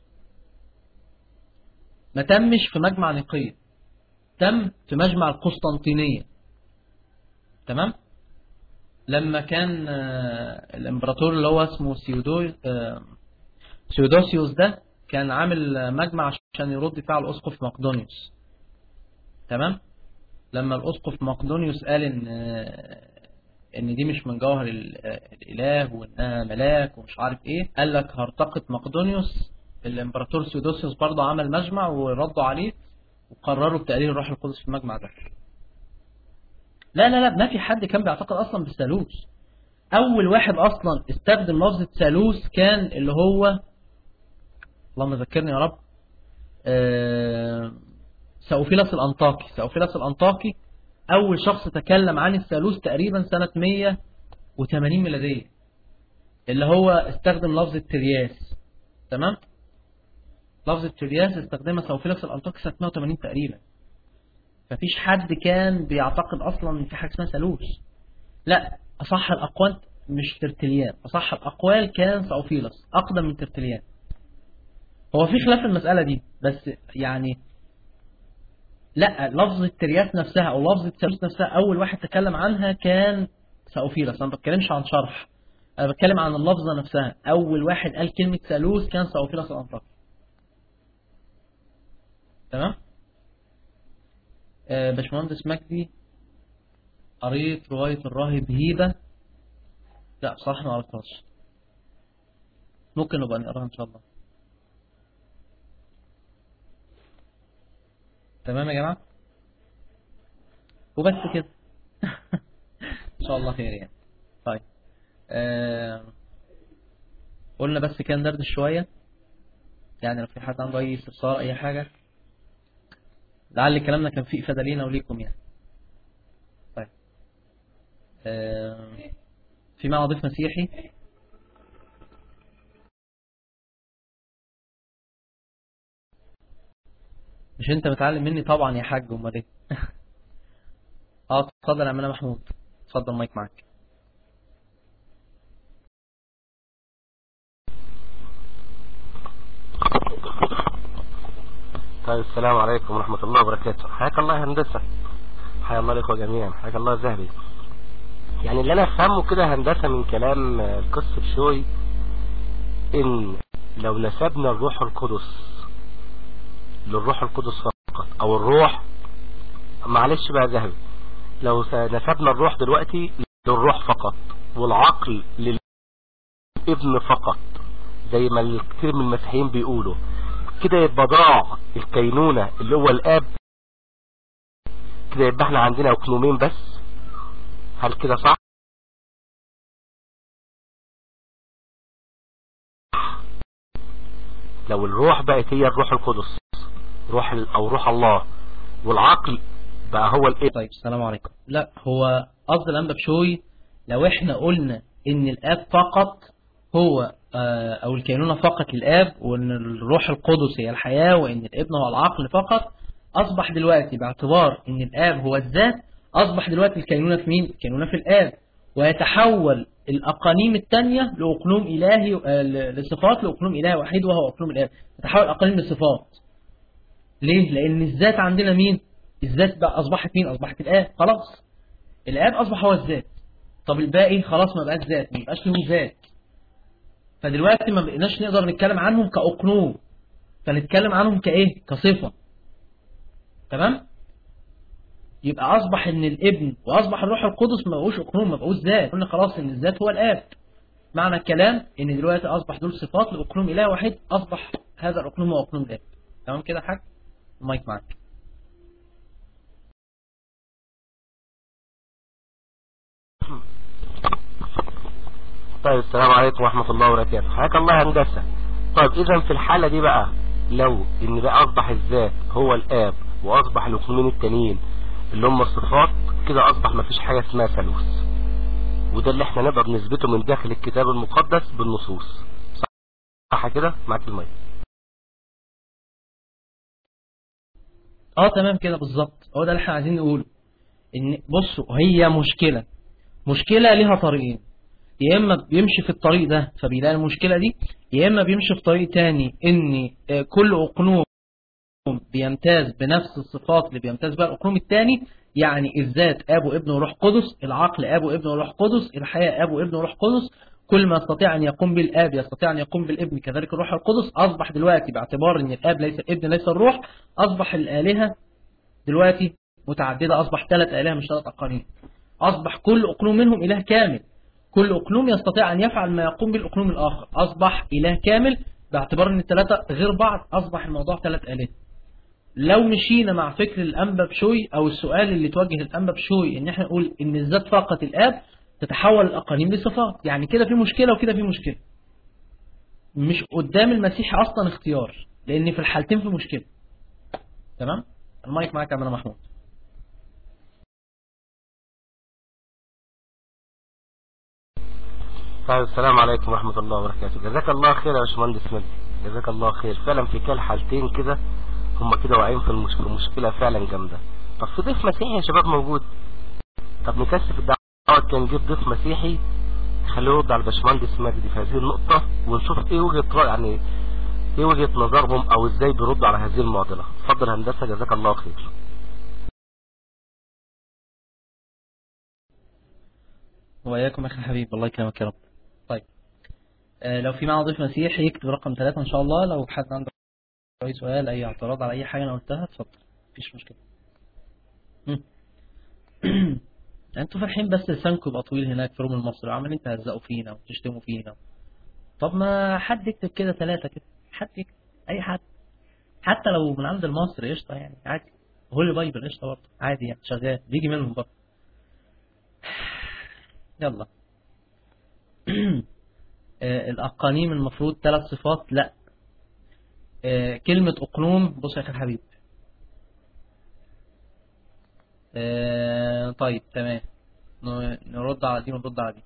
ما تمش في مجمع نقية تم في مجمع القسطنطينية تمام لما كان الامبراطور اللي هو اسمه سيودو سيودوسيوس ده كان عامل مجمع عشان يرد فيه على الاسقف مقدونيوس تمام لما الاسقف مقدونيوس قال ان ان دي مش من جوهر الاله وانها ملاك ومش عارف ايه قال لك هرتقط مقدونيوس الامبراطور سيودوسيوس برضه عمل مجمع وردوا عليه وقرروا بتأليه الروح القدس في المجمع ده لا لا لا ما في حد كان بيعتقد اصلا بالثالوث أول واحد أصلا استخدم لفظة ثالوث كان اللي هو اللهم ذكرني يا رب آه، سأوفيلس الأنطاكي سأوفيلس الأنطاكي أول شخص تكلم عن الثالوث تقريبا سنة 180 ميلادية اللي هو استخدم لفظ الترياس تمام لفظ الترياس استخدمها سأوفيلس الأنطاكي سنة 180 تقريبا ففيش حد كان بيعتقد أصلا إن في حاجة اسمها ثالوث لا أصح الأقوال مش ترتليان أصح الأقوال كان سأوفيلس أقدم من ترتليان هو في خلاف المسألة دي بس يعني لا لفظ الترياس نفسها او لفظ الثالوث نفسها اول واحد تكلم عنها كان سأوفيلس انا ما بتكلمش عن شرح انا بتكلم عن اللفظة نفسها اول واحد قال كلمة ثالوث كان سأوفيلس الانطاكي تمام آه، باشمهندس مجدي قريت رواية الراهب هيبة لا بصراحة ما قريتهاش ممكن نبقى نقراها ان شاء الله تمام يا جماعة وبس كده ان شاء الله خير يعني طيب آه قلنا بس كده ندردش شوية يعني لو في حد عنده اي استفسار اي حاجة لعل كلامنا كان فيه افادة لينا وليكم يعني طيب آه في معنا ضيف مسيحي مش انت متعلم مني طبعا يا حاج امال ايه اه اتفضل يا عمنا محمود اتفضل مايك معاك طيب السلام عليكم ورحمة الله وبركاته حياك الله يا هندسة حيا الله الإخوة جميعا حياك الله الزهري يعني اللي أنا أفهمه كده هندسة من كلام القس شوي إن لو نسبنا الروح القدس للروح القدس فقط أو الروح معلش بقى ذهبي لو نسبنا الروح دلوقتي للروح فقط والعقل للابن فقط زي ما الكثير من المسيحيين بيقولوا كده يبقى ضاع الكينونة اللي هو الاب كده يبقى احنا عندنا اقنومين بس هل كده صح لو الروح بقت هي الروح القدس روح ال- او روح الله والعقل بقى هو الايه طيب السلام عليكم لا هو قصد الانبا بشوي لو احنا قلنا ان الاب فقط هو آه، او الكينونة فقط للاب وان الروح القدس هي الحياة وان الابن هو العقل فقط اصبح دلوقتي باعتبار ان الاب هو الذات اصبح دلوقتي الكينونة في مين الكينونة في الاب ويتحول الاقانيم التانية لاقنوم الهي آه، لصفات لاقنوم الهي وحيد وهو اقنوم الاب تتحول الاقانيم لصفات ليه لان الذات عندنا مين الذات بقى اصبحت مين اصبحت الاب خلاص الاب اصبح هو الذات طب الباقي خلاص ما بقاش ذات ما بقاش له ذات فدلوقتي ما بقيناش نقدر نتكلم عنهم كأقنوم فنتكلم عنهم كايه كصفة تمام يبقى اصبح ان الابن واصبح الروح القدس ما بقوش اقنوم ما بقوش ذات قلنا خلاص ان الذات هو الاب معنى الكلام ان دلوقتي اصبح دول صفات لاقنوم اله واحد اصبح هذا الاقنوم هو اقنوم الاب تمام كده يا حاج المايك معاك طيب السلام عليكم ورحمة الله وبركاته حياك الله يا هندسة طيب اذا في الحالة دي بقى لو ان بقى اصبح الذات هو الاب واصبح الاقنومين التانيين اللي هم الصفات كده اصبح مفيش حاجة اسمها ثالوث وده اللي احنا نقدر نثبته من داخل الكتاب المقدس بالنصوص صح كده معاك المايك اه تمام كده بالظبط هو ده اللي احنا عايزين نقوله ان بصوا هي مشكلة مشكلة ليها طريقين يا اما بيمشي في الطريق ده فبيلاقي المشكلة دي يا اما بيمشي في طريق تاني ان آه، كل اقنوم بيمتاز بنفس الصفات اللي بيمتاز بها الاقنوم التاني يعني الذات اب وابن وروح قدس العقل اب وابن وروح قدس الحياة اب وابن وروح قدس كل ما يستطيع ان يقوم بالاب يستطيع ان يقوم بالابن كذلك الروح القدس اصبح دلوقتي باعتبار ان الاب ليس الابن ليس الروح اصبح الالهه دلوقتي متعددة أصبح ثلاث آلهة مش ثلاث أقانيم أصبح كل أقنوم منهم إله كامل كل أقنوم يستطيع أن يفعل ما يقوم بالأقنوم الآخر أصبح إله كامل باعتبار أن الثلاثة غير بعض أصبح الموضوع ثلاث آلهة لو مشينا مع فكر الأنبا بشوي أو السؤال اللي توجه الأنبا بشوي إن احنا نقول إن الذات فقط الآب تتحول الأقانيم لصفات يعني كده في مشكلة وكده في مشكلة مش قدام المسيحي أصلا اختيار لأن في الحالتين في مشكلة تمام المايك معاك يا عم محمود طيب السلام عليكم ورحمة الله وبركاته جزاك الله خير يا باشمهندس مجدي جزاك الله خير فعلا في كل حالتين كده هم كده واقعين في المشكلة مشكلة فعلا جامدة طب في ضيف مسيحي يا شباب موجود طب نكثف الدعوة كان نجيب ضيف مسيحي خليه يرد على الباشمهندس مجدي في هذه النقطة ونشوف ايه وجهة رأي يعني ايه وجهة نظرهم او ازاي بيردوا على هذه المعضلة اتفضل هندسة جزاك الله خير وإياكم أخي الحبيب الله يكرمك يا رب طيب آه لو في معنا ضيف مسيحي يكتب رقم ثلاثة إن شاء الله لو حد عنده أي سؤال أي اعتراض على أي حاجة أنا قلتها اتفضل مفيش مشكلة مم. انتوا فرحين بس لسانكم يبقى طويل هناك في روم المصري وعمالين تهزقوا فينا وتشتموا فينا طب ما حد يكتب كده ثلاثة كده حد يكتب أي حد حتى لو من عند المصري قشطة يعني عادي هولي بايبل قشطة برضه عادي يعني شغال بيجي منهم برضه يلا آه، الأقانيم المفروض ثلاث صفات لا آه، كلمة أقنوم بص يا أخي الحبيب آه، طيب تمام ن- نرد على دي ونرد على دي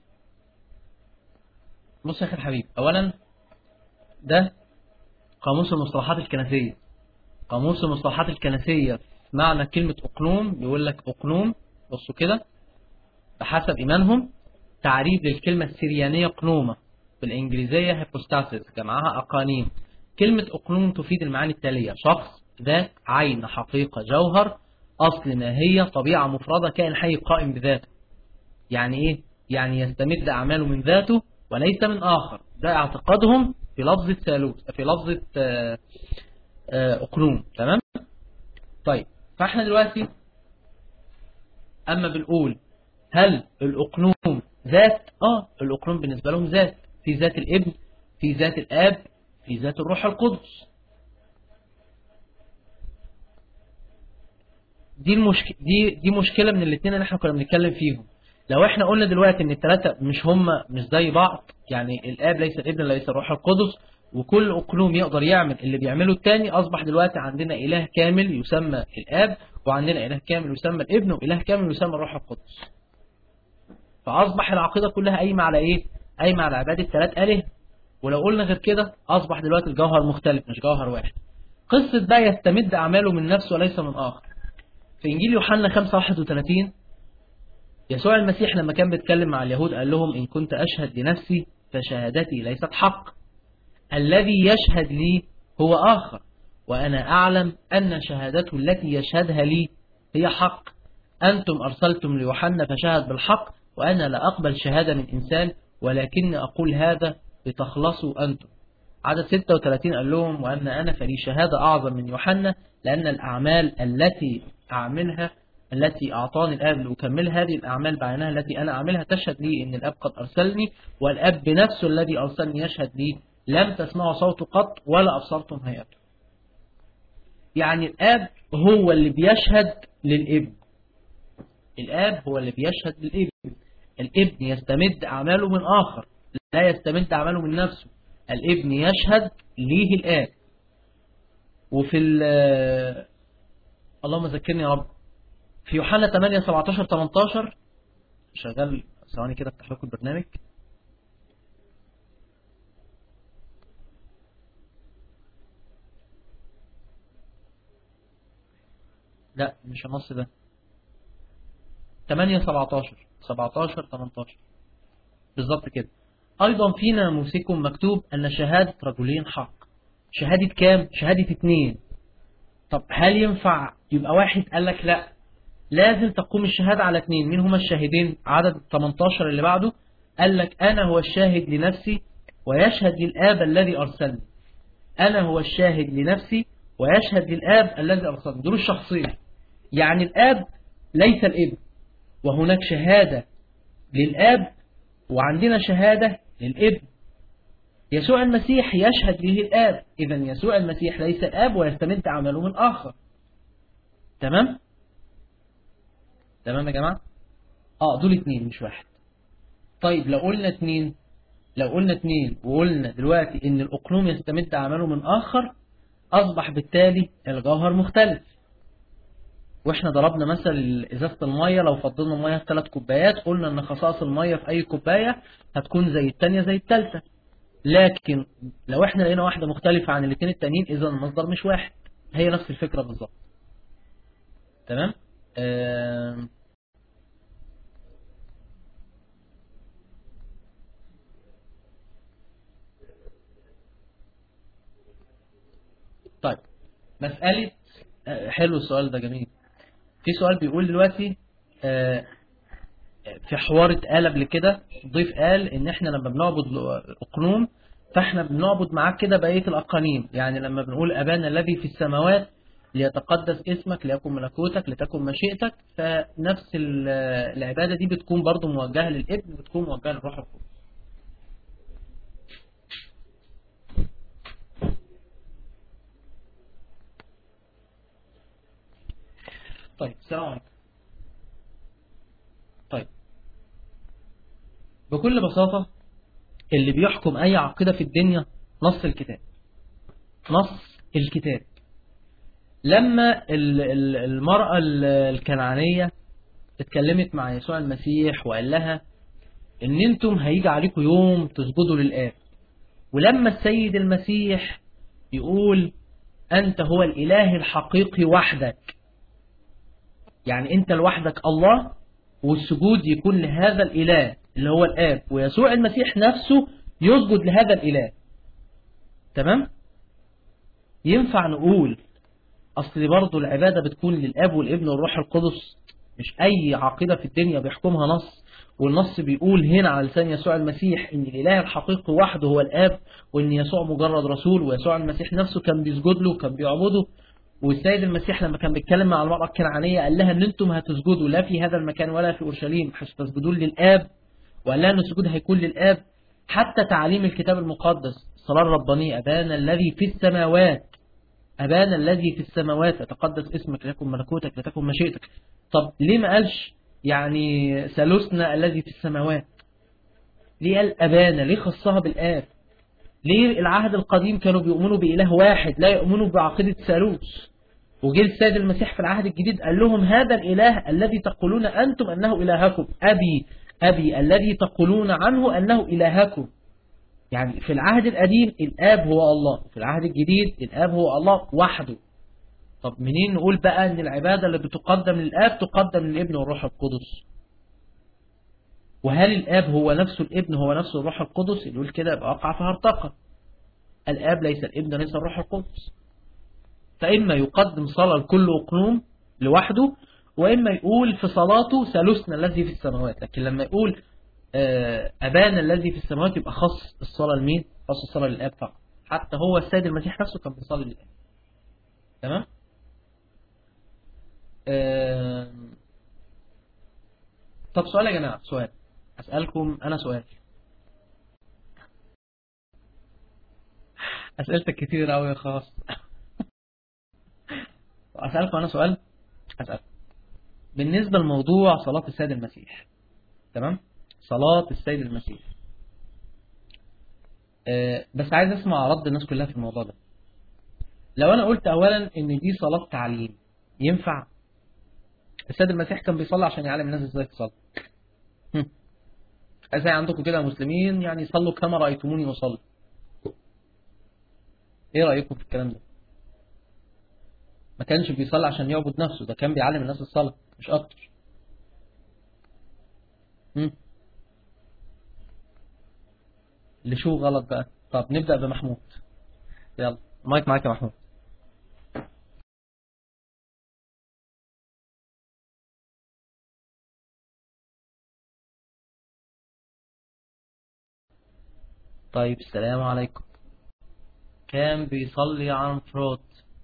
بص يا أخي الحبيب أولا ده قاموس المصطلحات الكنسية قاموس المصطلحات الكنسية معنى كلمة أقنوم بيقول لك أقنوم بصوا كده بحسب إيمانهم تعريف للكلمة السريانية قنومة بالإنجليزية هيبوستاسيس جمعها أقانيم كلمة أقنوم تفيد المعاني التالية شخص ذات عين حقيقة جوهر أصل ماهية طبيعة مفردة كائن حي قائم بذاته يعني إيه؟ يعني يستمد أعماله من ذاته وليس من آخر ده اعتقادهم في لفظة ثالوث في لفظة آه، آه، أقنوم تمام؟ طيب فاحنا دلوقتي أما بنقول هل الأقنوم ذات؟ آه الأقنوم بالنسبة لهم ذات في ذات الابن في ذات الآب في ذات الروح القدس دي المشك... دي دي مشكلة من الاثنين اللي احنا كنا بنتكلم فيهم لو احنا قلنا دلوقتي ان الثلاثة مش هم مش زي بعض يعني الآب ليس الابن ليس الروح القدس وكل أقنوم يقدر يعمل اللي بيعمله التاني أصبح دلوقتي عندنا إله كامل يسمى الآب وعندنا إله كامل يسمى الابن وإله كامل يسمى الروح القدس فأصبح العقيدة كلها قايمة على إيه؟ قايمة على عبادة ثلاث آلهة ولو قلنا غير كده أصبح دلوقتي الجوهر مختلف مش جوهر واحد قصة بقى يستمد أعماله من نفسه وليس من آخر في إنجيل يوحنا 5 31 يسوع المسيح لما كان بيتكلم مع اليهود قال لهم إن كنت أشهد لنفسي فشهادتي ليست حق الذي يشهد لي هو آخر وأنا أعلم أن شهادته التي يشهدها لي هي حق أنتم أرسلتم ليوحنا فشهد بالحق وأنا لا أقبل شهادة من إنسان ولكن أقول هذا لتخلصوا أنتم عدد 36 قال لهم وأن أنا فلي شهادة أعظم من يوحنا لأن الأعمال التي أعملها التي أعطاني الآب لأكمل هذه الأعمال بعينها التي أنا أعملها تشهد لي أن الآب قد أرسلني والآب بنفسه الذي أرسلني يشهد لي لم تسمعوا صوته قط ولا أبصرتم هيئته يعني الآب هو اللي بيشهد للابن الآب هو اللي بيشهد للابن الابن يستمد أعماله من آخر لا يستمد أعماله من نفسه الابن يشهد ليه الآب وفي ال اللهم ذكرني يا رب في يوحنا 8 17 18 شغال ثواني كده افتح لكم البرنامج لا مش النص ده 8 17 17 18 بالظبط كده أيضا في ناموسكم مكتوب أن شهادة رجلين حق شهادة كام؟ شهادة اتنين طب هل ينفع يبقى واحد قال لك لا لازم تقوم الشهادة على اتنين مين هما الشاهدين عدد 18 اللي بعده قال لك أنا هو الشاهد لنفسي ويشهد للآب الذي أرسلني أنا هو الشاهد لنفسي ويشهد للآب الذي أرسلني دول الشخصين يعني الآب ليس الابن وهناك شهادة للآب وعندنا شهادة للابن يسوع المسيح يشهد به الآب إذا يسوع المسيح ليس الآب ويستمد عمله من آخر تمام؟ تمام يا جماعة؟ آه دول اتنين مش واحد طيب لو قلنا اتنين لو قلنا اتنين وقلنا دلوقتي ان الاقلوم يستمد عمله من اخر اصبح بالتالي الجوهر مختلف واحنا ضربنا مثل ازازه الميه لو فضلنا الميه في ثلاث كوبايات قلنا ان خصائص الميه في اي كوبايه هتكون زي الثانيه زي الثالثه لكن لو احنا لقينا واحده مختلفه عن الاثنين التانيين اذا المصدر مش واحد هي نفس الفكره بالظبط تمام آم. طيب مسألة آه، حلو السؤال ده جميل في سؤال بيقول دلوقتي آه، في حوار اتقال قبل كده ضيف قال ان احنا لما بنعبد الاقنوم فاحنا بنعبد معاه كده بقيه الاقانيم يعني لما بنقول ابانا الذي في السماوات ليتقدس اسمك ليكن ملكوتك لتكن مشيئتك فنفس ال- العباده دي بتكون برضو موجهه للابن بتكون موجهه للروح القدس طيب السلام عليكم طيب بكل بساطة اللي بيحكم أي عقيدة في الدنيا نص الكتاب نص الكتاب لما ال- ال- المرأة ال- الكنعانية اتكلمت مع يسوع المسيح وقال لها ان انتم هيجي عليكم يوم تسجدوا للآب ولما السيد المسيح يقول أنت هو الإله الحقيقي وحدك يعني أنت لوحدك الله والسجود يكون لهذا الإله اللي هو الآب ويسوع المسيح نفسه يسجد لهذا الإله تمام ينفع نقول أصل برضه العبادة بتكون للآب والابن والروح القدس مش أي عقيدة في الدنيا بيحكمها نص والنص بيقول هنا على لسان يسوع المسيح ان الاله الحقيقي وحده هو الاب وان يسوع مجرد رسول ويسوع المسيح نفسه كان بيسجد له وكان بيعبده والسيد المسيح لما كان بيتكلم مع المرأة الكنعانية قال لها ان انتم هتسجدوا لا في هذا المكان ولا في اورشليم حيث تسجدون للاب وقال لها ان السجود هيكون للاب حتى تعليم الكتاب المقدس الصلاة الربانية ابانا الذي في السماوات أبانا الذي في السماوات يتقدس اسمك ليكن ملكوتك لتكن مشيئتك طب ليه ما قالش يعني ثالوثنا الذي في السماوات ليه قال أبانا ليه خصها بالآب ليه العهد القديم كانوا بيؤمنوا بإله واحد لا يؤمنوا بعقيدة ثالوث وجه السيد المسيح في العهد الجديد قال لهم هذا الإله الذي تقولون أنتم أنه إلهكم أبي أبي الذي تقولون عنه أنه إلهكم يعني في العهد القديم الآب هو الله في العهد الجديد الآب هو الله وحده طب منين نقول بقى ان العبادة اللي بتقدم للآب تقدم للابن والروح القدس وهل الآب هو نفسه الابن هو نفسه الروح القدس اللي يقول كده يبقى وقع في هرطقة الآب ليس الابن ليس الروح القدس فإما يقدم صلاة لكل أقنوم لوحده وإما يقول في صلاته ثالوثنا الذي في السماوات لكن لما يقول آه، أبانا الذي في السماوات يبقى خاص الصلاة لمين؟ خاص الصلاة للآب فقط حتى هو السيد المسيح نفسه كان بيصلي للآب تمام؟ آه، طب سؤال يا جماعة سؤال أسألكم أنا سؤال أسئلتك كتير أوي يا خلاص أسألكم أنا سؤال أسألكم بالنسبة لموضوع صلاة السيد المسيح تمام صلاة السيد المسيح أه بس عايز اسمع رد الناس كلها في الموضوع ده لو انا قلت اولا ان دي صلاة تعليم ينفع السيد المسيح كان بيصلي عشان يعلم الناس ازاي تصلي هم. زي عندكم كده مسلمين يعني صلوا كما رأيتموني أصلي ايه رأيكم في الكلام ده ما كانش بيصلي عشان يعبد نفسه ده كان بيعلم الناس الصلاة مش اكتر هم. اللي شو غلط بقى طب نبدأ بمحمود يلا مايك معاك يا محمود طيب السلام عليكم كان بيصلي عن فراد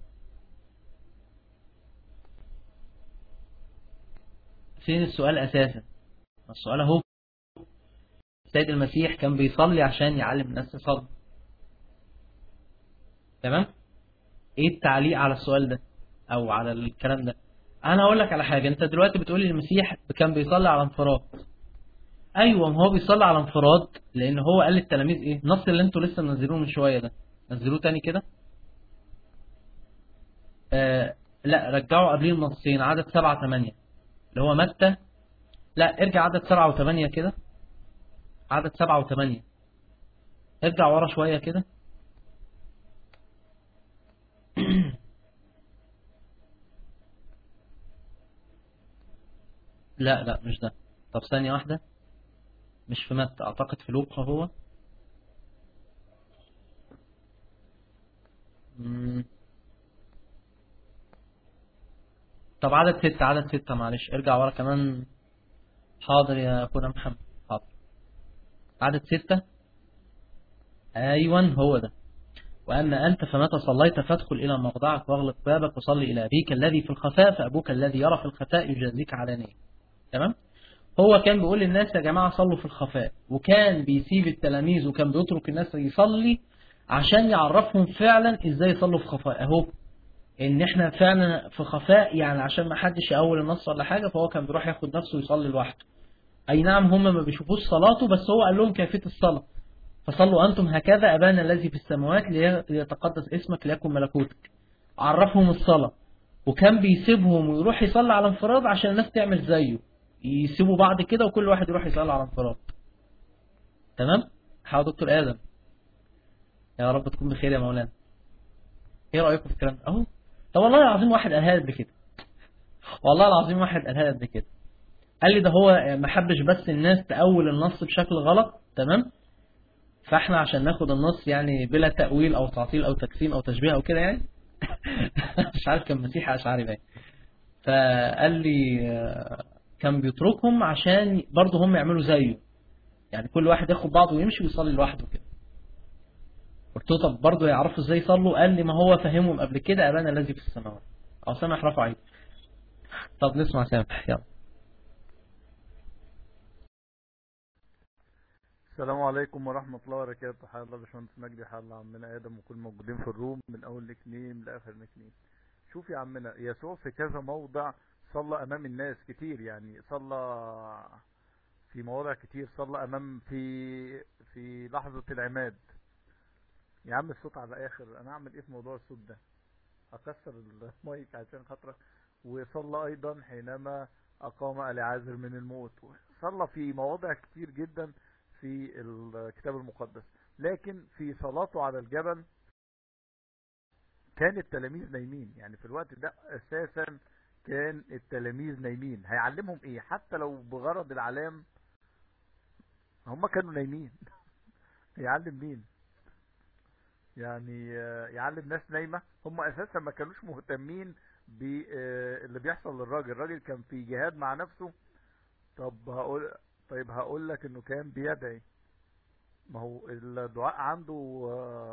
فين السؤال أساسا السؤال اهو السيد المسيح كان بيصلي عشان يعلم الناس يصلي تمام ايه التعليق على السؤال ده او على الكلام ده انا هقول لك على حاجة انت دلوقتي بتقولي المسيح كان بيصلي على انفراد ايوه ما هو بيصلي على انفراد لان هو قال للتلاميذ ايه النص اللي انتوا لسه منزلوه من شويه ده نزلوه تاني كده آه لا رجعوا قبليه النصين عدد سبعة ثمانية اللي هو متى لا ارجع عدد سبعة وثمانية كده عدد سبعة وثمانية ارجع ورا شوية كده لا لا مش ده طب ثانية واحدة مش في متى اعتقد في لوقا هو مم. طب عدد ستة عدد ستة معلش ارجع ورا كمان حاضر يا اخونا محمد حاضر عدد ستة ايوه هو ده واما انت فمتى صليت فادخل الى موضعك واغلق بابك وصلي الى ابيك الذي في الخفاء فابوك الذي يرى في الخفاء يجازيك علانية تمام هو كان بيقول للناس يا جماعة صلوا في الخفاء وكان بيسيب التلاميذ وكان بيترك الناس يصلي عشان يعرفهم فعلا ازاي يصلوا في خفاء اهو ان احنا فعلا في خفاء يعني عشان ما حدش يأول النص ولا حاجة فهو كان بيروح ياخد نفسه ويصلي لوحده اي نعم هم ما بيشوفوش صلاته بس هو قال لهم كيفية الصلاة فصلوا انتم هكذا ابانا الذي في السماوات ليتقدس اسمك ليكن ملكوتك عرفهم الصلاة وكان بيسيبهم ويروح يصلي على انفراد عشان الناس تعمل زيه يسيبوا بعض كده وكل واحد يروح يصلي على انفراد تمام حاضر دكتور ادم يا رب تكون بخير يا مولانا ايه رايكم في الكلام ده اهو طب والله العظيم واحد قالها قبل كده والله العظيم واحد قالها قبل كده قال لي ده هو ما حبش بس الناس تأول النص بشكل غلط تمام فاحنا عشان ناخد النص يعني بلا تأويل او تعطيل او تجسيم او تشبيه او كده يعني مش عارف كان مسيحي اشعري باين فقال لي كان بيتركهم عشان برضه هم يعملوا زيه يعني كل واحد ياخد بعضه ويمشي ويصلي لوحده كده قلت له طب برضه يعرفوا ازاي يصلوا قال لي ما هو فهمهم قبل كده ابانا الذي في السماوات او سامح رفع عيد طب نسمع سامح يلا السلام عليكم ورحمة الله وبركاته حيا الله باشمهندس مجدي حيا الله عمنا آدم وكل موجودين في الروم من أول نكنيم لآخر نكنيم شوف يا عمنا يسوع في كذا موضع صلى أمام الناس كتير يعني صلى في مواضع كتير صلى أمام في في لحظة العماد يا عم الصوت على آخر أنا أعمل إيه في موضوع الصوت ده أكسر المايك عشان خاطرك وصلى أيضا حينما أقام العازر من الموت صلى في مواضع كتير جدا في الكتاب المقدس لكن في صلاته على الجبل كان التلاميذ نايمين يعني في الوقت ده اساسا كان التلاميذ نايمين هيعلمهم ايه حتى لو بغرض العلام هم كانوا نايمين يعلم مين يعني يعلم ناس نايمة هم اساسا ما كانوش مهتمين باللي بيحصل للراجل الراجل كان في جهاد مع نفسه طب هقول طيب هقول لك انه كان بيدعي ما هو الدعاء عنده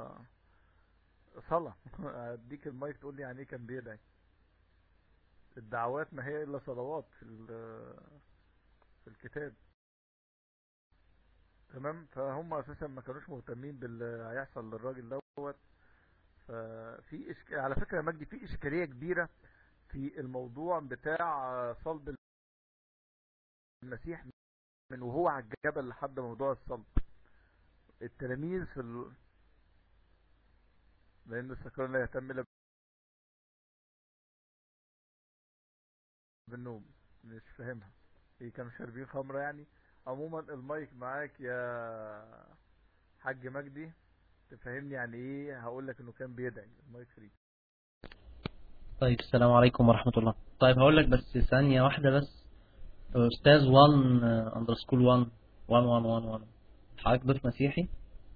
صلاة اديك المايك تقول لي يعني ايه كان بيدعي الدعوات ما هي الا صلوات في في الكتاب تمام فهم اساسا ما كانوش مهتمين باللي هيحصل للراجل دوت ففي إشك... على فكرة يا مجدي في اشكالية كبيرة في الموضوع بتاع صلب المسيح من وهو على الجبل لحد موضوع الصلب التلاميذ في ال... لان السكران لا يهتم الا بالنوم مش فاهمها ايه كانوا شاربين خمرة يعني عموما المايك معاك يا حاج مجدي تفهمني يعني ايه هقول لك انه كان بيدعي المايك فري طيب السلام عليكم ورحمة الله طيب هقول لك بس ثانية واحدة بس أستاذ 1 أندرسكول 1 1 1 1 1 حضرتك ضيف مسيحي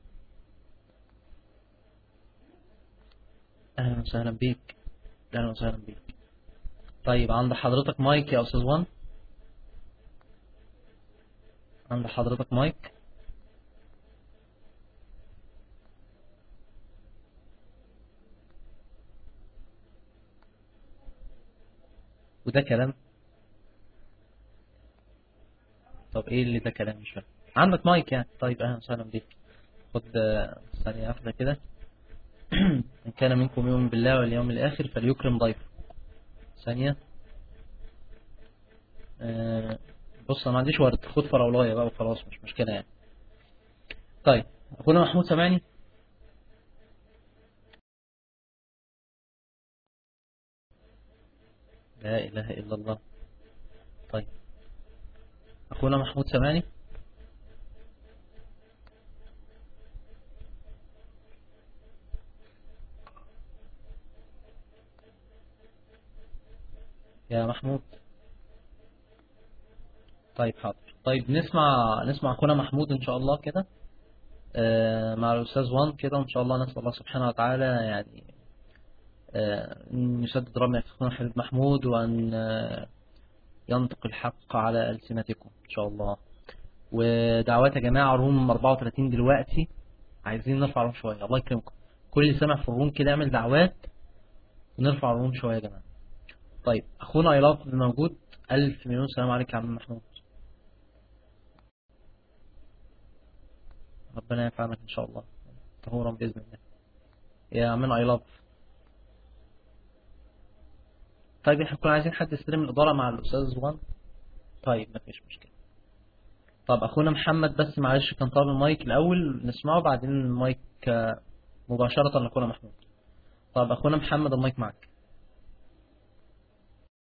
أهلا وسهلا بيك أهلا وسهلا بيك طيب عند حضرتك مايك يا أستاذ 1 عند حضرتك مايك وده كلام طب ايه اللي ده كلام مش فاهم عندك مايك يعني طيب اهلا وسهلا بيك خد ثانية واحدة كده ان كان منكم يؤمن بالله واليوم الاخر فليكرم ضيفه ثانية بص انا ما عنديش ورد خد فراولايه بقى وخلاص مش مشكله يعني طيب اخونا محمود سامعني لا اله الا الله طيب اخونا محمود سامعني يا محمود طيب حاضر طيب نسمع نسمع اخونا محمود ان شاء الله كده آه، مع الاستاذ وان كده وان شاء الله نسال الله سبحانه وتعالى يعني آه، ان يسدد رمي اخونا حبيب محمود وان آه، ينطق الحق على السنتكم ان شاء الله ودعوات يا جماعه روم 34 دلوقتي عايزين نرفع روم شويه الله يكرمكم كل اللي سمع في الروم كده يعمل دعوات ونرفع الروم شويه يا جماعه طيب اخونا ايلاف موجود الف مليون سلام عليك يا عم محمود ربنا ينفعنا ان شاء الله طهورا باذن الله يا عمنا اي لاف طيب احنا كنا عايزين حد يستلم الاداره مع الاستاذ وان طيب مفيش مشكله طب اخونا محمد بس معلش كان طالب المايك الاول نسمعه بعدين المايك آه، مباشره لاخونا محمود طب اخونا محمد المايك معك